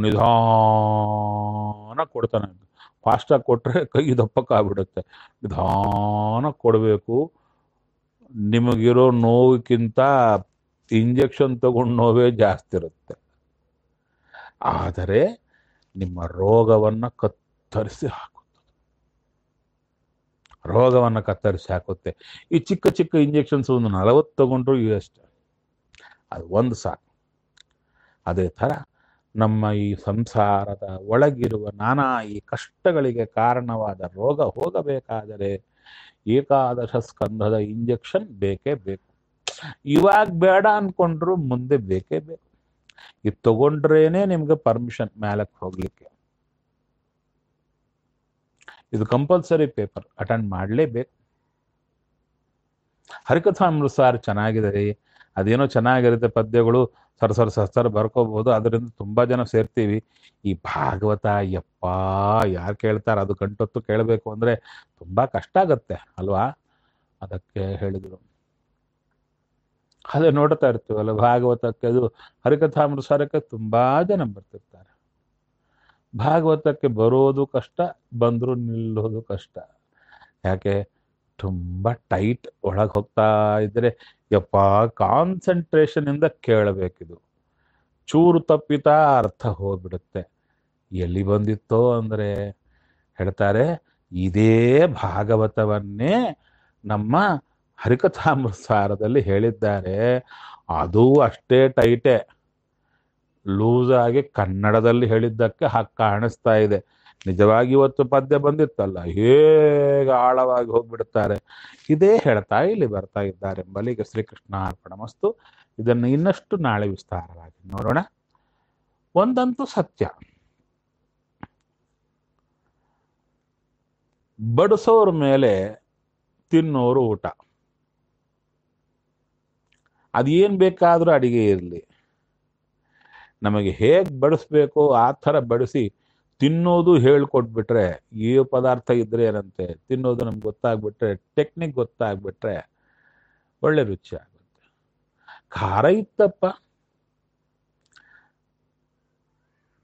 ನಿಧಾನ ಕೊಡ್ತಾನೆ ಫಾಸ್ಟಾಗಿ ಕೊಟ್ಟರೆ ಕೈ ದಪ್ಪಕ್ಕಾಗ್ಬಿಡುತ್ತೆ ನಿಧಾನ ಕೊಡಬೇಕು ನಿಮಗಿರೋ ನೋವಿಗಿಂತ ಇಂಜೆಕ್ಷನ್ ತಗೊಂಡು ನೋವೇ ಜಾಸ್ತಿ ಇರುತ್ತೆ ಆದರೆ ನಿಮ್ಮ ರೋಗವನ್ನು ಕತ್ತರಿಸಿ ಹಾಕುತ್ತದೆ ರೋಗವನ್ನು ಕತ್ತರಿಸಿ ಹಾಕುತ್ತೆ ಈ ಚಿಕ್ಕ ಚಿಕ್ಕ ಇಂಜೆಕ್ಷನ್ಸ್ ಒಂದು ನಲವತ್ತು ತಗೊಂಡ್ರು ಅಷ್ಟೇ ಅದು ಒಂದು ಸಾಕು ಅದೇ ಥರ ನಮ್ಮ ಈ ಸಂಸಾರದ ಒಳಗಿರುವ ನಾನಾ ಈ ಕಷ್ಟಗಳಿಗೆ ಕಾರಣವಾದ ರೋಗ ಹೋಗಬೇಕಾದರೆ ಏಕಾದಶ ಸ್ಕಂಧದ ಇಂಜೆಕ್ಷನ್ ಬೇಕೇ ಬೇಕು ಇವಾಗ ಬೇಡ ಅನ್ಕೊಂಡ್ರು ಮುಂದೆ ಬೇಕೇ ಬೇಕು ಇದು ತಗೊಂಡ್ರೇನೆ ನಿಮ್ಗೆ ಪರ್ಮಿಷನ್ ಮೇಲಕ್ಕೆ ಹೋಗ್ಲಿಕ್ಕೆ ಇದು ಕಂಪಲ್ಸರಿ ಪೇಪರ್ ಅಟೆಂಡ್ ಮಾಡಲೇಬೇಕು ಹರಿಕಥಾಮೃತಸಾರ ಚೆನ್ನಾಗಿದೆ ರೀ ಅದೇನೋ ಚೆನ್ನಾಗಿರುತ್ತೆ ಪದ್ಯಗಳು ಸರ ಸರ ಸರ ಬರ್ಕೋಬಹುದು ಅದರಿಂದ ತುಂಬಾ ಜನ ಸೇರ್ತೀವಿ ಈ ಭಾಗವತ ಯಪ್ಪ ಯಾರು ಕೇಳ್ತಾರೆ ಅದು ಗಂಟೊತ್ತು ಕೇಳಬೇಕು ಅಂದ್ರೆ ತುಂಬಾ ಕಷ್ಟ ಆಗತ್ತೆ ಅಲ್ವಾ ಅದಕ್ಕೆ ಹೇಳಿದ್ರು ಅದೇ ನೋಡ್ತಾ ಇರ್ತೀವಲ್ಲ ಭಾಗವತಕ್ಕೆ ಅದು ಹರಿಕಥಾಮೃತಸಾರಕ್ಕೆ ತುಂಬಾ ಜನ ಬರ್ತಿರ್ತಾರೆ ಭಾಗವತಕ್ಕೆ ಬರೋದು ಕಷ್ಟ ಬಂದ್ರು ನಿಲ್ಲೋದು ಕಷ್ಟ ಯಾಕೆ ತುಂಬಾ ಟೈಟ್ ಒಳಗೆ ಹೋಗ್ತಾ ಇದ್ರೆ ಯಪ್ಪ ಕಾನ್ಸಂಟ್ರೇಷನ್ ಇಂದ ಕೇಳಬೇಕಿದು ಚೂರು ತಪ್ಪಿತ ಅರ್ಥ ಹೋಗ್ಬಿಡುತ್ತೆ ಎಲ್ಲಿ ಬಂದಿತ್ತೋ ಅಂದ್ರೆ ಹೇಳ್ತಾರೆ ಇದೇ ಭಾಗವತವನ್ನೇ ನಮ್ಮ ಹರಿಕಥಾಮೃತಸಾರದಲ್ಲಿ ಹೇಳಿದ್ದಾರೆ ಅದು ಅಷ್ಟೇ ಟೈಟೇ ಲೂಸ್ ಆಗಿ ಕನ್ನಡದಲ್ಲಿ ಹೇಳಿದ್ದಕ್ಕೆ ಹಾಗೆ ಕಾಣಿಸ್ತಾ ಇದೆ ನಿಜವಾಗಿ ಇವತ್ತು ಪದ್ಯ ಬಂದಿತ್ತಲ್ಲ ಹೇಗೆ ಆಳವಾಗಿ ಹೋಗ್ಬಿಡ್ತಾರೆ ಇದೇ ಹೇಳ್ತಾ ಇಲ್ಲಿ ಬರ್ತಾ ಇದ್ದಾರೆ ಎಂಬಲ್ಲಿಗೆ ಶ್ರೀಕೃಷ್ಣ ಅರ್ಪಣ ಮಸ್ತು ಇದನ್ನು ಇನ್ನಷ್ಟು ನಾಳೆ ವಿಸ್ತಾರವಾಗಿ ನೋಡೋಣ ಒಂದಂತೂ ಸತ್ಯ ಬಡಿಸೋರ ಮೇಲೆ ತಿನ್ನೋರು ಊಟ ಅದೇನ್ ಬೇಕಾದ್ರೂ ಅಡಿಗೆ ಇರಲಿ ನಮಗೆ ಹೇಗೆ ಬಡಿಸ್ಬೇಕು ಆ ಥರ ಬಡಿಸಿ ತಿನ್ನೋದು ಹೇಳ್ಕೊಟ್ಬಿಟ್ರೆ ಈ ಪದಾರ್ಥ ಇದ್ರೆ ಏನಂತೆ ತಿನ್ನೋದು ನಮ್ಗೆ ಗೊತ್ತಾಗ್ಬಿಟ್ರೆ ಟೆಕ್ನಿಕ್ ಗೊತ್ತಾಗ್ಬಿಟ್ರೆ ಒಳ್ಳೆ ರುಚಿ ಆಗುತ್ತೆ ಖಾರ ಇತ್ತಪ್ಪ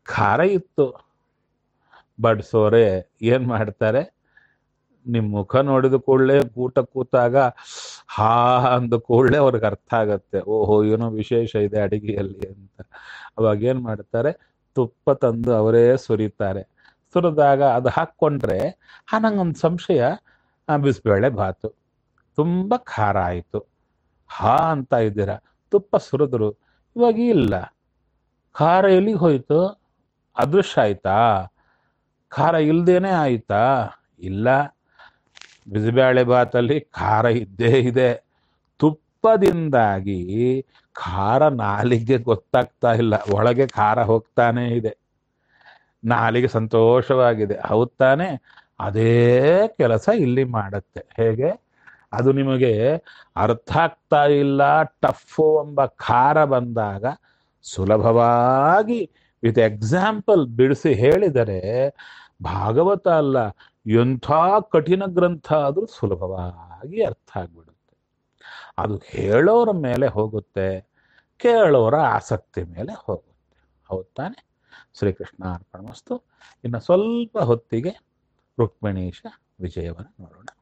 ಖಾರ ಇತ್ತು ಬಡ್ಸೋರೆ ಏನ್ ಮಾಡ್ತಾರೆ ನಿಮ್ ಮುಖ ನೋಡಿದ ಕೂಡಲೇ ಊಟ ಕೂತಾಗ ಹಾ ಅಂದ ಕೂಡಲೇ ಅವ್ರಿಗೆ ಅರ್ಥ ಆಗತ್ತೆ ಓಹೋ ಏನೋ ವಿಶೇಷ ಇದೆ ಅಡಿಗೆಯಲ್ಲಿ ಅಂತ ಅವಾಗ ಏನ್ ಮಾಡ್ತಾರೆ ತುಪ್ಪ ತಂದು ಅವರೇ ಸುರಿತಾರೆ ಸುರಿದಾಗ ಅದು ಹಾಕ್ಕೊಂಡ್ರೆ ಆ ನಂಗೊಂದು ಸಂಶಯ ಆ, ಬಿಸಿಬೇಳೆ ಭಾತು ತುಂಬ ಖಾರ ಆಯಿತು ಹಾ ಅಂತ ಇದ್ದೀರಾ ತುಪ್ಪ ಸುರಿದ್ರು ಇವಾಗ ಇಲ್ಲ ಖಾರ ಎಲ್ಲಿಗೆ ಹೋಯ್ತು ಅದೃಶ್ಯ ಆಯ್ತಾ ಖಾರ ಇಲ್ದೇನೆ ಆಯ್ತಾ ಇಲ್ಲ ಬಿಸಿಬೇಳೆ ಭಾತಲ್ಲಿ ಖಾರ ಇದ್ದೇ ಇದೆ ತುಪ್ಪದಿಂದಾಗಿ ಖಾರ ನಾಲಿಗೆ ಗೊತ್ತಾಗ್ತಾ ಇಲ್ಲ ಒಳಗೆ ಖಾರ ಹೋಗ್ತಾನೇ ಇದೆ ನಾಲಿಗೆ ಸಂತೋಷವಾಗಿದೆ ಹೌದ್ ತಾನೆ ಅದೇ ಕೆಲಸ ಇಲ್ಲಿ ಮಾಡುತ್ತೆ ಹೇಗೆ ಅದು ನಿಮಗೆ ಅರ್ಥ ಆಗ್ತಾ ಇಲ್ಲ ಟಫು ಎಂಬ ಖಾರ ಬಂದಾಗ ಸುಲಭವಾಗಿ ವಿತ್ ಎಕ್ಸಾಂಪಲ್ ಬಿಡಿಸಿ ಹೇಳಿದರೆ ಭಾಗವತ ಅಲ್ಲ ಎಂಥ ಕಠಿಣ ಗ್ರಂಥ ಆದರೂ ಸುಲಭವಾಗಿ ಅರ್ಥ ಆಗ್ಬಿಡುತ್ತೆ ಅದು ಹೇಳೋರ ಮೇಲೆ ಹೋಗುತ್ತೆ ಕೇಳೋರ ಆಸಕ್ತಿ ಮೇಲೆ ಹೋಗುತ್ತೆ ಹೌದ್ ತಾನೆ ಶ್ರೀಕೃಷ್ಣ ಅರ್ಪಣಮಸ್ತು ಇನ್ನು ಸ್ವಲ್ಪ ಹೊತ್ತಿಗೆ ರುಕ್ಮಿಣೀಶ ವಿಜಯವನ್ನು ನೋಡೋಣ